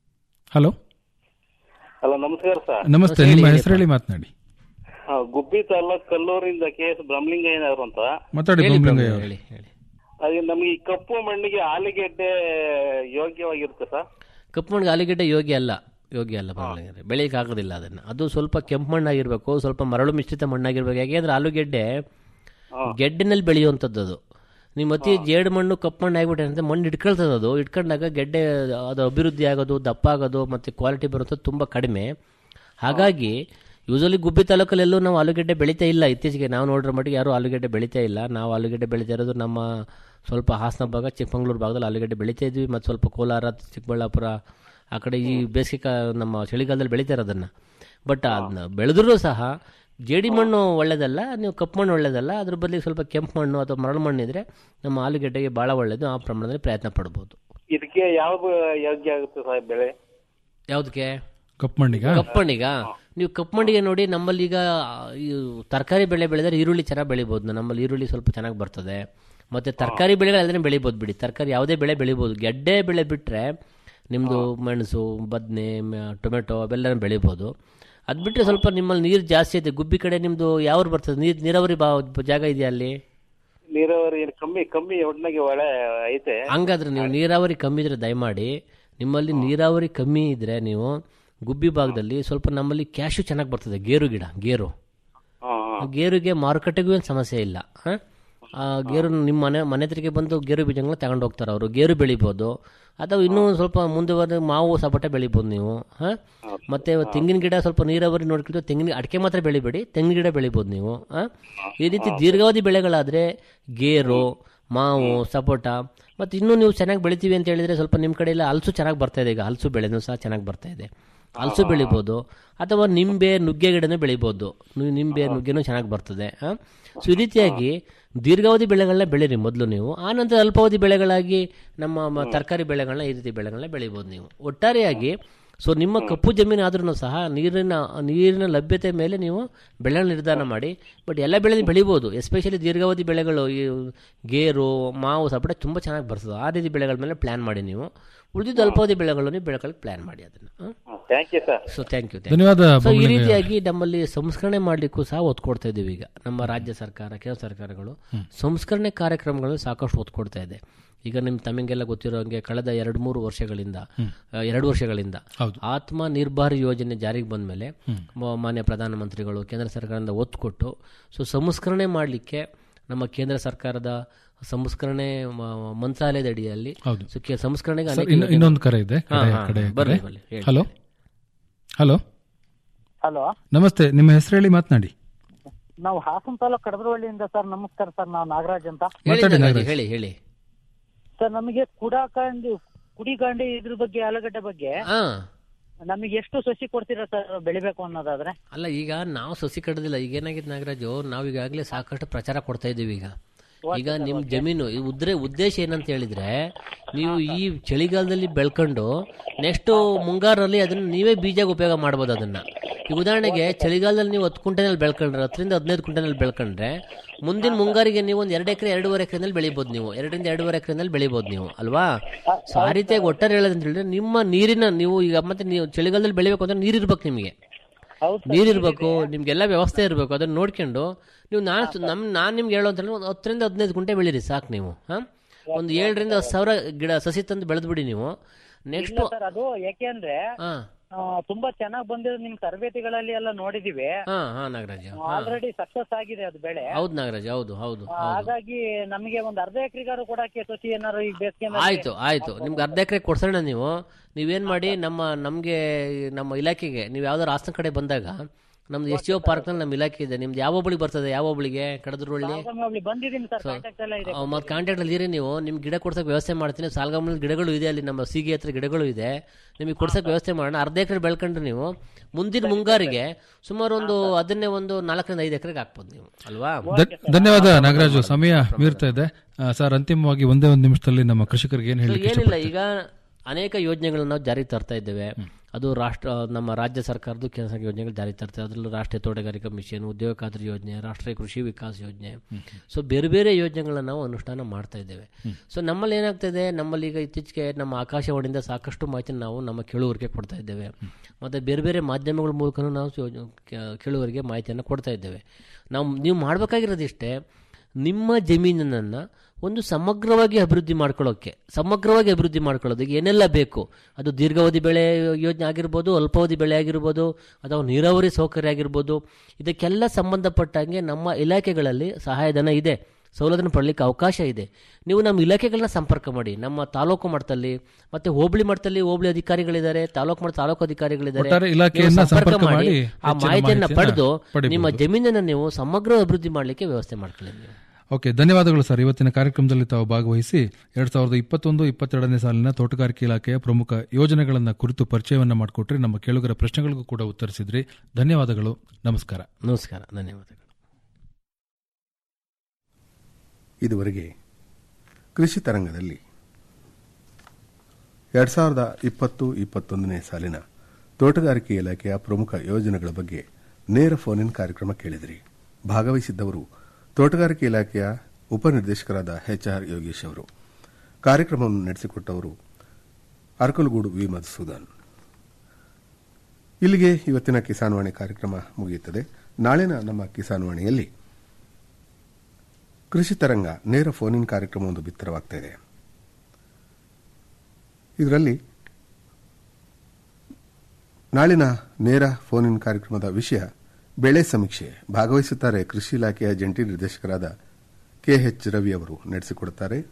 ಹಲೋ ಹಲೋ ನಮಸ್ಕಾರ ಸರ್ ನಮಸ್ತೆ ನಿಮ್ಮ ಹೆಸರು ಹೇಳಿ ಮಾತನಾಡಿ ಆ, ಗುಬ್ಬಿ ತಾಲೂಕ್ ಕಲ್ಲೂರಿಂದ ಕೆ ಎಸ್ ಬ್ರಹ್ಮಲಿಂಗಯ್ಯನವರು ಅಂತ ಮಾತಾಡಿ ಹೇಳಿ ಬ್ರಹ್ಮಲಿಂಗಯ್ಯ ಪ್ರಭು, ಅವರು. ಹೇಳಿ ಹೇಳಿ ಅದು ನಮಗೆ ಈ ಕಪ್ಪು ಮಣ್ಣಿಗೆ ಆಲೂಗೆಡ್ಡೆ ಯೋಗ್ಯವಾಗಿರುತ್ತೆ ಸರ್ ಕಪ್ಪು ಮಣ್ಣಿಗೆ ಆಲೂಗೆಡ್ಡೆ ಯೋಗ್ಯ ಅಲ್ಲ ಯೋಗ್ಯ ಅಲ್ಲ ಬೆಳೆಯಲಿಕ್ಕೆ ಬೆಳೆಯಕ್ಕೆ ಆಗೋದಿಲ್ಲ ಅದನ್ನು ಅದು ಸ್ವಲ್ಪ ಕೆಂಪು ಮಣ್ಣಾಗಿರ್ಬೇಕು ಸ್ವಲ್ಪ ಮರಳು ಮಿಶ್ರಿತ ಮಣ್ಣಾಗಿರ್ಬೇಕು ಯಾಕೆಂದ್ರೆ ಆಲೂಗೆಡ್ಡೆ ಗೆಡ್ಡೆನಲ್ಲಿ ಬೆಳೆಯುವಂಥದ್ದು ಅದು ನಿಮ್ಮ ಅತಿ ಜೇಡು ಮಣ್ಣು ಕಪ್ಪು ಮಣ್ಣು ಆಗಿಬಿಟ್ಟೆ ಅಂತ ಮಣ್ಣು ಇಟ್ಕೊಳ್ತದೆ ಅದು ಇಟ್ಕೊಂಡಾಗ ಗೆಡ್ಡೆ ಅದು ಅಭಿವೃದ್ಧಿ ಆಗೋದು ದಪ್ಪ ಆಗೋದು ಮತ್ತು ಕ್ವಾಲಿಟಿ ಬರೋದು ತುಂಬ ಕಡಿಮೆ ಹಾಗಾಗಿ ಯೂಸಲಿ ಗುಬ್ಬಿ ತಾಲೂಕಲ್ಲೆಲ್ಲೂ ನಾವು ಆಲೂಗೆಡ್ಡೆ ಬೆಳೀತಾ ಇಲ್ಲ ಇತ್ತೀಚೆಗೆ ನಾವು ನೋಡಿರೋ ಮಟ್ಟಿಗೆ ಯಾರೂ ಆಲೂಗೆಡ್ಡೆ ಬೆಳೀತಾ ಇಲ್ಲ ನಾವು ಆಲೂಗೆಡ್ಡೆ ಬೆಳೀತಾ ಇರೋದು ನಮ್ಮ ಸ್ವಲ್ಪ ಹಾಸನ ಭಾಗ ಚಿಕ್ಕಮಂಗ್ಳೂರು ಭಾಗದಲ್ಲಿ ಆಲೂಗೆಡ್ಡೆ ಬೆಳೀತಾ ಇದ್ವಿ ಮತ್ತು ಸ್ವಲ್ಪ ಕೋಲಾರ ಚಿಕ್ಕಬಳ್ಳಾಪುರ ಆ ಕಡೆ ಈ ಬೇಸಿಗೆ ಕಾ ನಮ್ಮ ಚಳಿಗಾಲದಲ್ಲಿ ಬೆಳೀತಾ ಇರೋದನ್ನು ಬಟ್ ಅದನ್ನ ಬೆಳೆದ್ರೂ ಸಹ ಜೇಡಿ ಮಣ್ಣು ಒಳ್ಳೇದಲ್ಲ ನೀವು ಕಪ್ಪು ಮಣ್ಣು ಒಳ್ಳೇದಲ್ಲ ಅದ್ರ ಬದಲಿಗೆ ಸ್ವಲ್ಪ ಕೆಂಪು ಮಣ್ಣು ಅಥವಾ ಮರಳು ಮಣ್ಣು ಇದ್ರೆ ನಮ್ಮ ಆಲೂಗೆಡ್ಡೆಗೆ ಭಾಳ ಒಳ್ಳೇದು ಆ ಪ್ರಮಾಣದಲ್ಲಿ ಪ್ರಯತ್ನ ಪಡ್ಬೋದು ಇದಕ್ಕೆ ಯಾವ್ದು ಯೋಗ್ಯ ಆಗುತ್ತೆ ಸರ್ ಬೆಳೆ ಯಾವುದಕ್ಕೆ ಕಪ್ಪು ಮಣ್ಣಿಗ ಕಪ್ಪಣ್ಣಿಗ ನೀವು ಕಪ್ಪಣ್ಣಿಗೆ ನೋಡಿ ನಮ್ಮಲ್ಲಿ ಈಗ ತರಕಾರಿ ಬೆಳೆ ಬೆಳೆದರೆ ಈರುಳ್ಳಿ ಚೆನ್ನಾಗಿ ಬೆಳಿಬೋದು ನಮ್ಮಲ್ಲಿ ಈರುಳ್ಳಿ ಸ್ವಲ್ಪ ಚೆನ್ನಾಗಿ ಬರ್ತದೆ ಮತ್ತೆ ತರಕಾರಿ ಬೆಳೆಗಳಲ್ಲದೆ ಬೆಳಿಬೋದು ಬಿಡಿ ತರಕಾರಿ ಯಾವುದೇ ಬೆಳೆ ಬೆಳಿಬೋದು ಗೆಡ್ಡೆ ಬೆಳೆ ಬಿಟ್ಟರೆ ನಿಮ್ಮದು ಮೆಣಸು ಬದನೆ ಟೊಮೆಟೊ ಅವೆಲ್ಲ ಬೆಳಿಬೋದು ಅದು ಬಿಟ್ಟರೆ ಸ್ವಲ್ಪ ನಿಮ್ಮಲ್ಲಿ ನೀರು ಜಾಸ್ತಿ ಐತೆ ಗುಬ್ಬಿ ಕಡೆ ನಿಮ್ಮದು ಯಾವ್ರು ಬರ್ತದೆ ನೀರು ನೀರಾವರಿ ಬಾ ಜಾಗ ಇದೆಯಾ ಅಲ್ಲಿ ನೀರಾವರಿ ಕಮ್ಮಿ ಕಮ್ಮಿ ಒಟ್ನಾಗೆ ಒಳ್ಳೆ ಐತೆ ಹಂಗಾದ್ರೆ ನೀವು ನೀರಾವರಿ ಕಮ್ಮಿ ಇದ್ರೆ ದಯಮಾಡಿ ನಿಮ್ಮಲ್ಲಿ ನೀರಾವರಿ ಕಮ್ಮಿ ಇದ್ರೆ ನೀವು ಗುಬ್ಬಿ ಭಾಗದಲ್ಲಿ ಸ್ವಲ್ಪ ನಮ್ಮಲ್ಲಿ ಕ್ಯಾಶು ಚೆನ್ನಾಗಿ ಬರ್ತದೆ ಗೇರು ಗಿಡ ಗೇರು ಗೇರುಗೆ ಮಾರುಕಟ್ಟೆಗೂ ಏನು ಸಮಸ್ಯೆ ಇಲ್ಲ ಹ? ಆ ಗೇರು ನಿಮ್ಮ ಮನೆ ಮನೆ ಹತ್ರಕ್ಕೆ ಬಂದು ಗೇರು ಬೀಜಗಳನ್ನ ತಗೊಂಡು ಹೋಗ್ತಾರೆ ಅವರು ಗೇರು ಬೆಳಿಬೋದು ಅಥವಾ ಇನ್ನೂ ಸ್ವಲ್ಪ ಮುಂದುವರೆದ ಮಾವು ಸಪೋಟೆ ಬೆಳಿಬೋದು ನೀವು ಹ? ಮತ್ತೆ ತೆಂಗಿನ ಗಿಡ ಸ್ವಲ್ಪ ನೀರಾವರಿ ನೋಡ್ಕೊಂಡು ತೆಂಗಿನ ಅಡಿಕೆ ಮಾತ್ರ ಬೆಳಿಬೇಡಿ ತೆಂಗಿನ ಗಿಡ ಬೆಳಿಬೋದು ನೀವು ಹ? ಈ ರೀತಿ ದೀರ್ಘಾವಧಿ ಬೆಳೆಗಳಾದರೆ ಗೇರು ಮಾವು ಸಪೋಟ ಮತ್ತು ಇನ್ನೂ ನೀವು ಚೆನ್ನಾಗಿ ಬೆಳಿತೀವಿ ಅಂತ ಹೇಳಿದ್ರೆ ಸ್ವಲ್ಪ ನಿಮ್ಮ ಕಡೆ ಎಲ್ಲ ಹಲಸು ಚೆನ್ನಾಗಿ ಬರ್ತಾ ಇದೆ ಈಗ ಹಲಸು ಬೆಳೆನೂ ಸಹ ಚೆನ್ನಾಗಿ ಬರ್ತಾ ಇದೆ ಹಲಸು ಬೆಳಿಬೋದು ಅಥವಾ ನಿಂಬೆ ನುಗ್ಗೆ ಗಿಡನೂ ಬೆಳಿಬೋದು ನು- ನಿಂಬೆ ನುಗ್ಗೆನೂ ಚೆನ್ನಾಗಿ ಬರ್ತದೆ ಆ? ಸೊ ಈ ರೀತಿಯಾಗಿ ದೀರ್ಘಾವಧಿ ಬೆಳೆಗಳನ್ನ ಬೆಳೀರಿ ಮೊದಲು ನೀವು ಆನಂತರ ಅಲ್ಪಾವಧಿ ಬೆಳೆಗಳಾಗಿ ನಮ್ಮ ಮ- ತರಕಾರಿ ಬೆಳೆಗಳನ್ನ ಈ ರೀತಿ ಬೆಳೆಗಳನ್ನ ಬೆಳಿಬೋದು ನೀವು ಒಟ್ಟಾರೆಯಾಗಿ ಸೊ ನಿಮ್ಮ ಕಪ್ಪು ಜಮೀನು ಆದ್ರೂ ಸಹ ನೀರಿನ ನೀರಿನ ಲಭ್ಯತೆ ಮೇಲೆ ನೀವು ಬೆಳೆ ನಿರ್ಧಾರ ಮಾಡಿ ಬಟ್ ಎಲ್ಲ ಬೆಳೆ ಬೆಳಿಬೋದು ಎಸ್ಪೆಷಲಿ ದೀರ್ಘಾವಧಿ ಬೆಳೆಗಳು ಈ ಗೇರು ಮಾವು ಸಪೋಟ ತುಂಬ ಚೆನ್ನಾಗಿ ಬರ್ತದೆ ಆ ರೀತಿ ಬೆಳೆಗಳ ಮೇಲೆ ಪ್ಲಾನ್ ಮಾಡಿ ನೀವು ಉಳಿದಿದ್ದು ಅಲ್ಪಾವಧಿ ಬೆಳೆಗಳನ್ನು ನೀವು ಬೆಳೆಗಳಿಗೆ ಪ್ಲಾನ್ ಮಾಡಿ ಅದನ್ನು thank you sir so thank you ಧನ್ಯವಾದ ಸೊ ಈ ಬೊಮ್ಮನಯ್ಯ. ರೀತಿಯಾಗಿ ನಮ್ಮಲ್ಲಿ ಸಂಸ್ಕರಣೆ ಮಾಡಲಿಕ್ಕೂ ಸಹ ಒತ್ತು ಕೊಡ್ತಾ ಇದ್ದೀವಿ ಈಗ ನಮ್ಮ ರಾಜ್ಯ ಸರ್ಕಾರ ಕೇಂದ್ರ ಸರ್ಕಾರಗಳು ಸಂಸ್ಕರಣೆ ಕಾರ್ಯಕ್ರಮಗಳು ಸಾಕಷ್ಟು ಒತ್ತು ಕೊಡ್ತಾ ಇದೆ ಈಗ ನಿಮ್ ತಮಗೆಲ್ಲ ಗೊತ್ತಿರೋ ಹಂಗೆ ಕಳೆದ ಎರಡು ಮೂರು ವರ್ಷಗಳಿಂದ ಆ, ಎರಡು ವರ್ಷಗಳಿಂದ ಆತ್ಮ ನಿರ್ಭರ್ ಯೋಜನೆ ಜಾರಿಗೆ ಬಂದ ಮೇಲೆ ಮಾನ್ಯ ಪ್ರಧಾನಮಂತ್ರಿಗಳು ಕೇಂದ್ರ ಸರ್ಕಾರದಿಂದ ಒತ್ತು ಕೊಟ್ಟು ಸೊ ಸಂಸ್ಕರಣೆ ಮಾಡಲಿಕ್ಕೆ ನಮ್ಮ ಕೇಂದ್ರ ಸರ್ಕಾರದ ಸಂಸ್ಕರಣೆ ಮ- ಮಂತ್ರಾಲಯದ ಅಡಿಯಲ್ಲಿ ಹೌದು. ಸೊ ಕೆ- ಸಂಸ್ಕರಣೆಗೆ ಸರ್, ಅನೇಕ ಇನ್ನು- ಯೋಜನೆ- ಇನ್ನೊಂದು ಕರೆ ಇದೆ ಹಾ, ಕಡೆ ಹಾ, ಕಡೆ ಬರ್ಲಿ, ಕರೆ. ಬರ್ಲಿ, ಹೇಳಿ. ಹಲೋ ಹಲೋ ಹಲೋ ನಮಸ್ತೆ ನಿಮ್ಮ ಹೆಸರು ಹೇಳಿ ಮಾತನಾಡಿ ನಾವು ಹಾಸನ ತಾಲೂಕು ಕಡದ್ರವಳ್ಳಿಯಿಂದ ಸರ್ ನಮಸ್ಕಾರ ಸರ್ ನಾವು ನಾಗರಾಜ್ ಅಂತ ಮಾತಾಡಿ ನಾಗರಾಜ್. ಹೇಳಿ ಹೇಳಿ ಸರ್ ನಮಗೆ ಕುಡಾಕಂಡಿ ಕುಡಿಗಂಡಿ ಇದ್ರ ಬಗ್ಗೆ ಆಲೂಗಡ್ಡೆ ಬಗ್ಗೆ ಹಾ ನಮಗೆ ಎಷ್ಟು ಸಸಿ ಕೊಡ್ತೀರಾ ಸರ್ ಬೆಳಿಬೇಕು ಅನ್ನೋದಾದ್ರೆ ಅಲ್ಲ ಈಗ ನಾವು ಸಸಿ ಕಟ್ಟದಿಲ್ಲ ಈಗ ಏನಾಗಿದೆ ನಾಗರಾಜು ನಾವು ಈಗಾಗಲೇ ಸಾಕಷ್ಟು ಪ್ರಚಾರ ಕೊಡ್ತಾ ಇದ್ದೀವಿ ಈಗ ಈಗ ನಿಮ್ಮ ಜಮೀನು ಈ ಉದ್ರೆ ಉದ್ದೇಶ ಏನಂತ ಹೇಳಿದ್ರೆ ನೀವು ಈ ಚಳಿಗಾಲದಲ್ಲಿ ಬೆಳ್ಕೊಂಡು ನೆಕ್ಸ್ಟ್ ಮುಂಗಾರಲ್ಲಿ ಅದನ್ನ ನೀವೇ ಬೀಜಾಗ ಉಪಯೋಗ ಮಾಡ್ಬೋದು ಅದನ್ನ ಈಗ ಉದಾಹರಣೆಗೆ ಚಳಿಗಾಲದಲ್ಲಿ ನೀವು ಹತ್ತು ಕುಂಟೆನಲ್ಲಿ ಬೆಳ್ಕೊಂಡ್ರೆ ಹತ್ತರಿಂದ ಹದಿನೈದು ಕುಂಟೆನಲ್ಲಿ ಬೆಳ್ಕೊಂಡ್ರೆ ಮುಂದಿನ ಮುಂಗಾರಿಗೆ ನೀವು ಒಂದು ಎರಡು ಎಕರೆ ಎರಡೂವರೆ ಎಕರೆನಲ್ಲಿ ಬೆಳಿಬೋದು ನೀವು ಎರಡರಿಂದ ಎರಡೂವರೆ ಎಕರೆನಲ್ಲಿ ಬೆಳಿಬೋದು ನೀವು ಅಲ್ವಾ ಸೊ ಆ ರೀತಿಯಾಗಿ ಒಟ್ಟಾರೆ ಹೇಳೋದಂತ ಹೇಳಿದ್ರೆ ನಿಮ್ಮ ನೀರಿನ ನೀವು ಈಗ ಮತ್ತೆ ನೀವು ಚಳಿಗಾಲದಲ್ಲಿ ಬೆಳಿಬೇಕು ಅಂದ್ರೆ ನೀರಿರ್ಬೇಕು ನಿಮಗೆ ನೀರಿರ್ಬೇಕು ನಿಮ್ಗೆಲ್ಲ ವ್ಯವಸ್ಥೆ ಇರಬೇಕು ಅದನ್ನ ನೋಡ್ಕೊಂಡು ನೀವು ನಾನು ನಮ್ ನಾನು ನಿಮ್ಗೆ ಹೇಳೋ ಅಂತ ಒಂದು ಹತ್ತರಿಂದ ಹದಿನೈದು ಗುಂಟೆ ಬೆಳೀರಿ ಸಾಕು ನೀವು ಹಾಂ ಒಂದು ಏಳರಿಂದ ಹತ್ತು ಸಾವಿರ ಗಿಡ ಸಸಿ ತಂದು ಬೆಳೆದ್ಬಿಡಿ ನೀವು ನೆಕ್ಸ್ಟ್ ಇಲ್ಲ ಸರ್ ಅದು ಯಾಕೆಂದ್ರೆ ಹಾ ಆ, ತುಂಬಾ ಚೆನ್ನಾಗಿ ಬಂದಿರೋ ನಿಮ್ ತರಬೇತಿಗಳಲ್ಲಿ ಎಲ್ಲ ನೋಡಿದೀವಿ ಹಾ ಹಾ ನಾಗರಾಜ್ ಹಾ ಆಲ್ರೆಡಿ ಸಕ್ಸಸ್ ಆಗಿದೆ ಅದು ಬೆಳೆ ಹೌದು ನಾಗರಾಜ್ ಹೌದು ಹೌದು ಆ, ಹೌದು ಹಾಗಾಗಿ ನಮಗೆ ಒಂದು ಅರ್ಧ ಎಕರೆಗಾರು ಕೊಡಕ್ಕೆ ಸಸಿ ಏನಾರು ಈಗ ಬೇಸಿಗೆ ಆಯ್ತು ಆಯ್ತು ನಿಮ್ಗೆ ಅರ್ಧ ಎಕರೆ ಕೊಡ್ಸೋಣ ನೀವು ನೀವೇನ್ ಮಾಡಿ ನಮ್ಮ ನಮ್ಗೆ ನಮ್ಮ ಇಲಾಖೆಗೆ ನೀವು ಯಾವ್ದಾದ್ರು ಹಾಸನ ಕಡೆ ಬಂದಾಗ ನಮ್ದು ಎಸ್ ಸಿ ಒ ಪಾರ್ಕ್ನಲ್ಲಿ ನಮ್ಮ ಇಲಾಖೆ ಇದೆ ನಿಮ್ದು ಯಾವ ಒಬ್ಳಿಗೆ ಬರ್ತದೆ ಯಾವ ಒಬ್ಳಿಗೆ ಕಡದ್ರೊಳ್ಳಿ ಒಬ್ಳಿ ಬಂದಿದ್ದೀನಿ ಸರ್ ಕಾಂಟ್ಯಾಕ್ಟ್ ಎಲ್ಲ ಇದೆ ಮತ್ತೆ ಕಾಂಟ್ಯಾಕ್ಟ್ ಅಲ್ಲಿ ಇರಿ ನೀವು ನಿಮ್ ಗಿಡ ಕೊಡ್ಸಕ್ ವ್ಯವಸ್ಥೆ ಮಾಡ್ತೀನಿ ಸಾಲ್ಗಾಮಲ್ ಗಿಡಗಳು ಇದೆ ಅಲ್ಲಿ ನಮ್ಮ ಸೀಗೆ ಹತ್ರ ಗಿಡಗಳು ಇದೆ ನಿಮಗೆ ಕೊಡ್ಸಕ್ ವ್ಯವಸ್ಥೆ ಮಾಡೋಣ ಅರ್ಧ ಎಕರೆ ಬೆಳ್ಕೊಂಡ್ರೆ ನೀವು ಮುಂದಿನ ಮುಂಗಾರಿಗೆ ಸುಮಾರು ಒಂದು ಅದನ್ನೇ ಒಂದು ನಾಲ್ಕರಿಂದ ಐದು ಎಕರೆಗೆ ಹಾಕ್ಬೋದು ನೀವು ಅಲ್ವಾ ಧ- ಧನ್ಯವಾದ ನಾಗರಾಜು ಸಮಯ ಮೀರ್ತಾ ಇದೆ ಆ, ಸರ್ ಅಂತಿಮವಾಗಿ ಒಂದೇ ಒಂದು ನಿಮಿಷದಲ್ಲಿ ನಮ್ಮ ಕೃಷಿಕರಿಗೆ ಏನು So, ಹೇಳಲಿಕ್ಕೆ ಏನಿಲ್ಲ ಇಷ್ಟಪಡ್ತೀರಿ ಈಗ ಅನೇಕ ಯೋಜನೆಗಳನ್ನ ನಾವು ಜಾರಿಗೆ ತರ್ತಾ ಇದ್ದೇವೆ ಅದು ರಾಷ್ಟ್ರ ನಮ್ಮ ರಾಜ್ಯ ಸರ್ಕಾರದ ಕೇಂದ್ರ ಸರ್ಕಾರ ಯೋಜನೆಗಳು ಜಾರಿಗೆ ತರ್ತಾರೆ ಅದರಲ್ಲೂ ರಾಷ್ಟ್ರೀಯ ತೋಟಗಾರಿಕಾ ಮಿಷನ್ ಉದ್ಯೋಗ ಖಾತ್ರಿ ಯೋಜನೆ ರಾಷ್ಟ್ರೀಯ ಕೃಷಿ ವಿಕಾಸ್ ಯೋಜನೆ ಸೊ ಬೇರೆ ಬೇರೆ ಯೋಜನೆಗಳನ್ನ ನಾವು ಅನುಷ್ಠಾನ ಮಾಡ್ತಾ ಇದ್ದೇವೆ ಸೊ ನಮ್ಮಲ್ಲಿ ಏನಾಗ್ತದೆ ನಮ್ಮಲ್ಲಿ ಈಗ ಇತ್ತೀಚೆಗೆ ನಮ್ಮ ಆಕಾಶವಾಣಿಯಿಂದ ಸಾಕಷ್ಟು ಮಾಹಿತಿ ನಾವು ನಮ್ಮ ಕೇಳುವರಿಗೆ ಕೊಡ್ತಾ ಇದ್ದೇವೆ ಮತ್ತು ಬೇರೆ ಬೇರೆ ಮಾಧ್ಯಮಗಳ ಮೂಲಕನೂ ನಾವು ಯೋಜ- ಕೆ- ಕೇಳುವರಿಗೆ ಮಾಹಿತಿಯನ್ನು ಕೊಡ್ತಾ ಇದ್ದೇವೆ ನಾವು ನೀವು ಮಾಡಬೇಕಾಗಿರೋದಿಷ್ಟೇ ನಿಮ್ಮ ಜಮೀನನ್ನು ಒಂದು ಸಮಗ್ರವಾಗಿ ಅಭಿವೃದ್ಧಿ ಮಾಡ್ಕೊಳ್ಳೋಕ್ಕೆ ಸಮಗ್ರವಾಗಿ ಅಭಿವೃದ್ಧಿ ಮಾಡ್ಕೊಳ್ಳೋದಕ್ಕೆ ಏನೆಲ್ಲ ಬೇಕು ಅದು ದೀರ್ಘಾವಧಿ ಬೆಳೆ ಯೋಜನೆ ಆಗಿರ್ಬೋದು ಅಲ್ಪಾವಧಿ ಬೆಳೆ ಆಗಿರ್ಬೋದು ಅಥವಾ ನೀರಾವರಿ ಸೌಕರ್ಯ ಆಗಿರ್ಬೋದು ಇದಕ್ಕೆಲ್ಲ ಸಂಬಂಧಪಟ್ಟಂಗೆ ನಮ್ಮ ಇಲಾಖೆಗಳಲ್ಲಿ ಸಹಾಯಧನ ಇದೆ ಸೌಲಭ್ಯನ ಪಡಲಿಕ್ಕೆ ಅವಕಾಶ ಇದೆ ನೀವು ನಮ್ಮ ಇಲಾಖೆಗಳನ್ನ ಸಂಪರ್ಕ ಮಾಡಿ ನಮ್ಮ ತಾಲೂಕು ಮಟ್ಟದಲ್ಲಿ ಮತ್ತೆ ಹೋಬಳಿ ಮಟ್ಟದಲ್ಲಿ ಹೋಬಳಿ ಅಧಿಕಾರಿಗಳಿದ್ದಾರೆ ತಾಲೂಕು ಮಟ್ಟ ತಾಲೂಕು ಅಧಿಕಾರಿಗಳಿದ್ದಾರೆ ಒಟ್ಟಾರೆ ನೀವು ಇಲಾಖೆಯನ್ನ ಸಂಪರ್ಕ ಮಾಡಿ ಆ ಹೆಚ್ಚಿನ ಮಾಹಿತಿಯನ್ನ ಮಾಹಿತಿಯನ್ನ ಪಡೆದು ಪಡಿಬೋದು. ನಿಮ್ಮ ಜಮೀನನ್ನು ನೀವು ಸಮಗ್ರ ಅಭಿವೃದ್ಧಿ ಮಾಡಲಿಕ್ಕೆ ವ್ಯವಸ್ಥೆ ಮಾಡ್ಕೊಳ್ಳಿ ನೀವು ಓಕೆ ಧನ್ಯವಾದಗಳು ಸರ್ ಇವತ್ತಿನ ಕಾರ್ಯಕ್ರಮದಲ್ಲಿ ತಾವು ಭಾಗವಹಿಸಿ ಎರಡ್ ಸಾವಿರದ ಇಪ್ಪತ್ತೊಂದು ಇಪ್ಪತ್ತೆರಡನೇ ಸಾಲಿನ ತೋಟಗಾರಿಕೆ ಇಲಾಖೆಯ ಪ್ರಮುಖ ಯೋಜನೆಗಳನ್ನು ಕುರಿತು ಪರಿಚಯವನ್ನ ಮಾಡಿಕೊಟ್ರಿ ನಮ್ಮ ಕೇಳುಗರ ಪ್ರಶ್ನೆಗಳಿಗೂ ಕೂಡ ಉತ್ತರಿಸಿದ್ರಿ ಧನ್ಯವಾದಗಳು ನಮಸ್ಕಾರ ನಮಸ್ಕಾರ ಧನ್ಯವಾದಗಳು ಇದುವರೆಗೆ ಕೃಷಿ ತರಂಗದಲ್ಲಿ ಎರಡ್ ಸಾವಿರದ ಇಪ್ಪತ್ತು ಇಪ್ಪತ್ತೊಂದನೇ ಸಾಲಿನ ತೋಟಗಾರಿಕೆ ಇಲಾಖೆಯ ಪ್ರಮುಖ ಯೋಜನೆಗಳ ಬಗ್ಗೆ ನೇರ ಫೋನ್ ಇನ್ ಕಾರ್ಯಕ್ರಮ ಕೇಳಿದಿರಿ ಭಾಗವಹಿಸಿದ್ದವರು ತೋಟಗಾರಿಕೆ ಇಲಾಖೆಯ ಉಪನಿರ್ದೇಶಕರಾದ ಎಚ್ ಆರ್ ಯೋಗೇಶ್ ಅವರು ಕಾರ್ಯಕ್ರಮವನ್ನು ನಡೆಸಿಕೊಟ್ಟವರು ಅರಕಲಗೂಡು ವಿ ಮಧುಸೂದನ್ ಇಲ್ಲಿಗೆ ಇವತ್ತಿನ ಕಿಸಾನ್ವಾಣಿ ಕಾರ್ಯಕ್ರಮ ಮುಗಿಯುತ್ತದೆ ನಾಳಿನ ನಮ್ಮ ಕಿಸಾನ್ವಾಣಿಯಲ್ಲಿ ಕೃಷಿ ತರಂಗ ನೇರ ಫೋನ್ ಇನ್ ಕಾರ್ಯಕ್ರಮವೊಂದು ಬಿತ್ತರವಾಗ್ತಾ ಇದೆ ಇದರಲ್ಲಿ ನಾಳಿನ ನೇರ ಫೋನ್ ಇನ್ ಕಾರ್ಯಕ್ರಮದ ವಿಷಯ ಬೆಳೆ ಸಮೀಕ್ಷೆ ಭಾಗವಹಿಸುತ್ತಾರೆ ಕೃಷಿ ಇಲಾಖೆಯ ಜಂಟಿ ನಿರ್ದೇಶಕರಾದ ಕೆಎಚ್ ರವಿ ಅವರು ನಡೆಸಿಕೊಡುತ್ತಾರೆ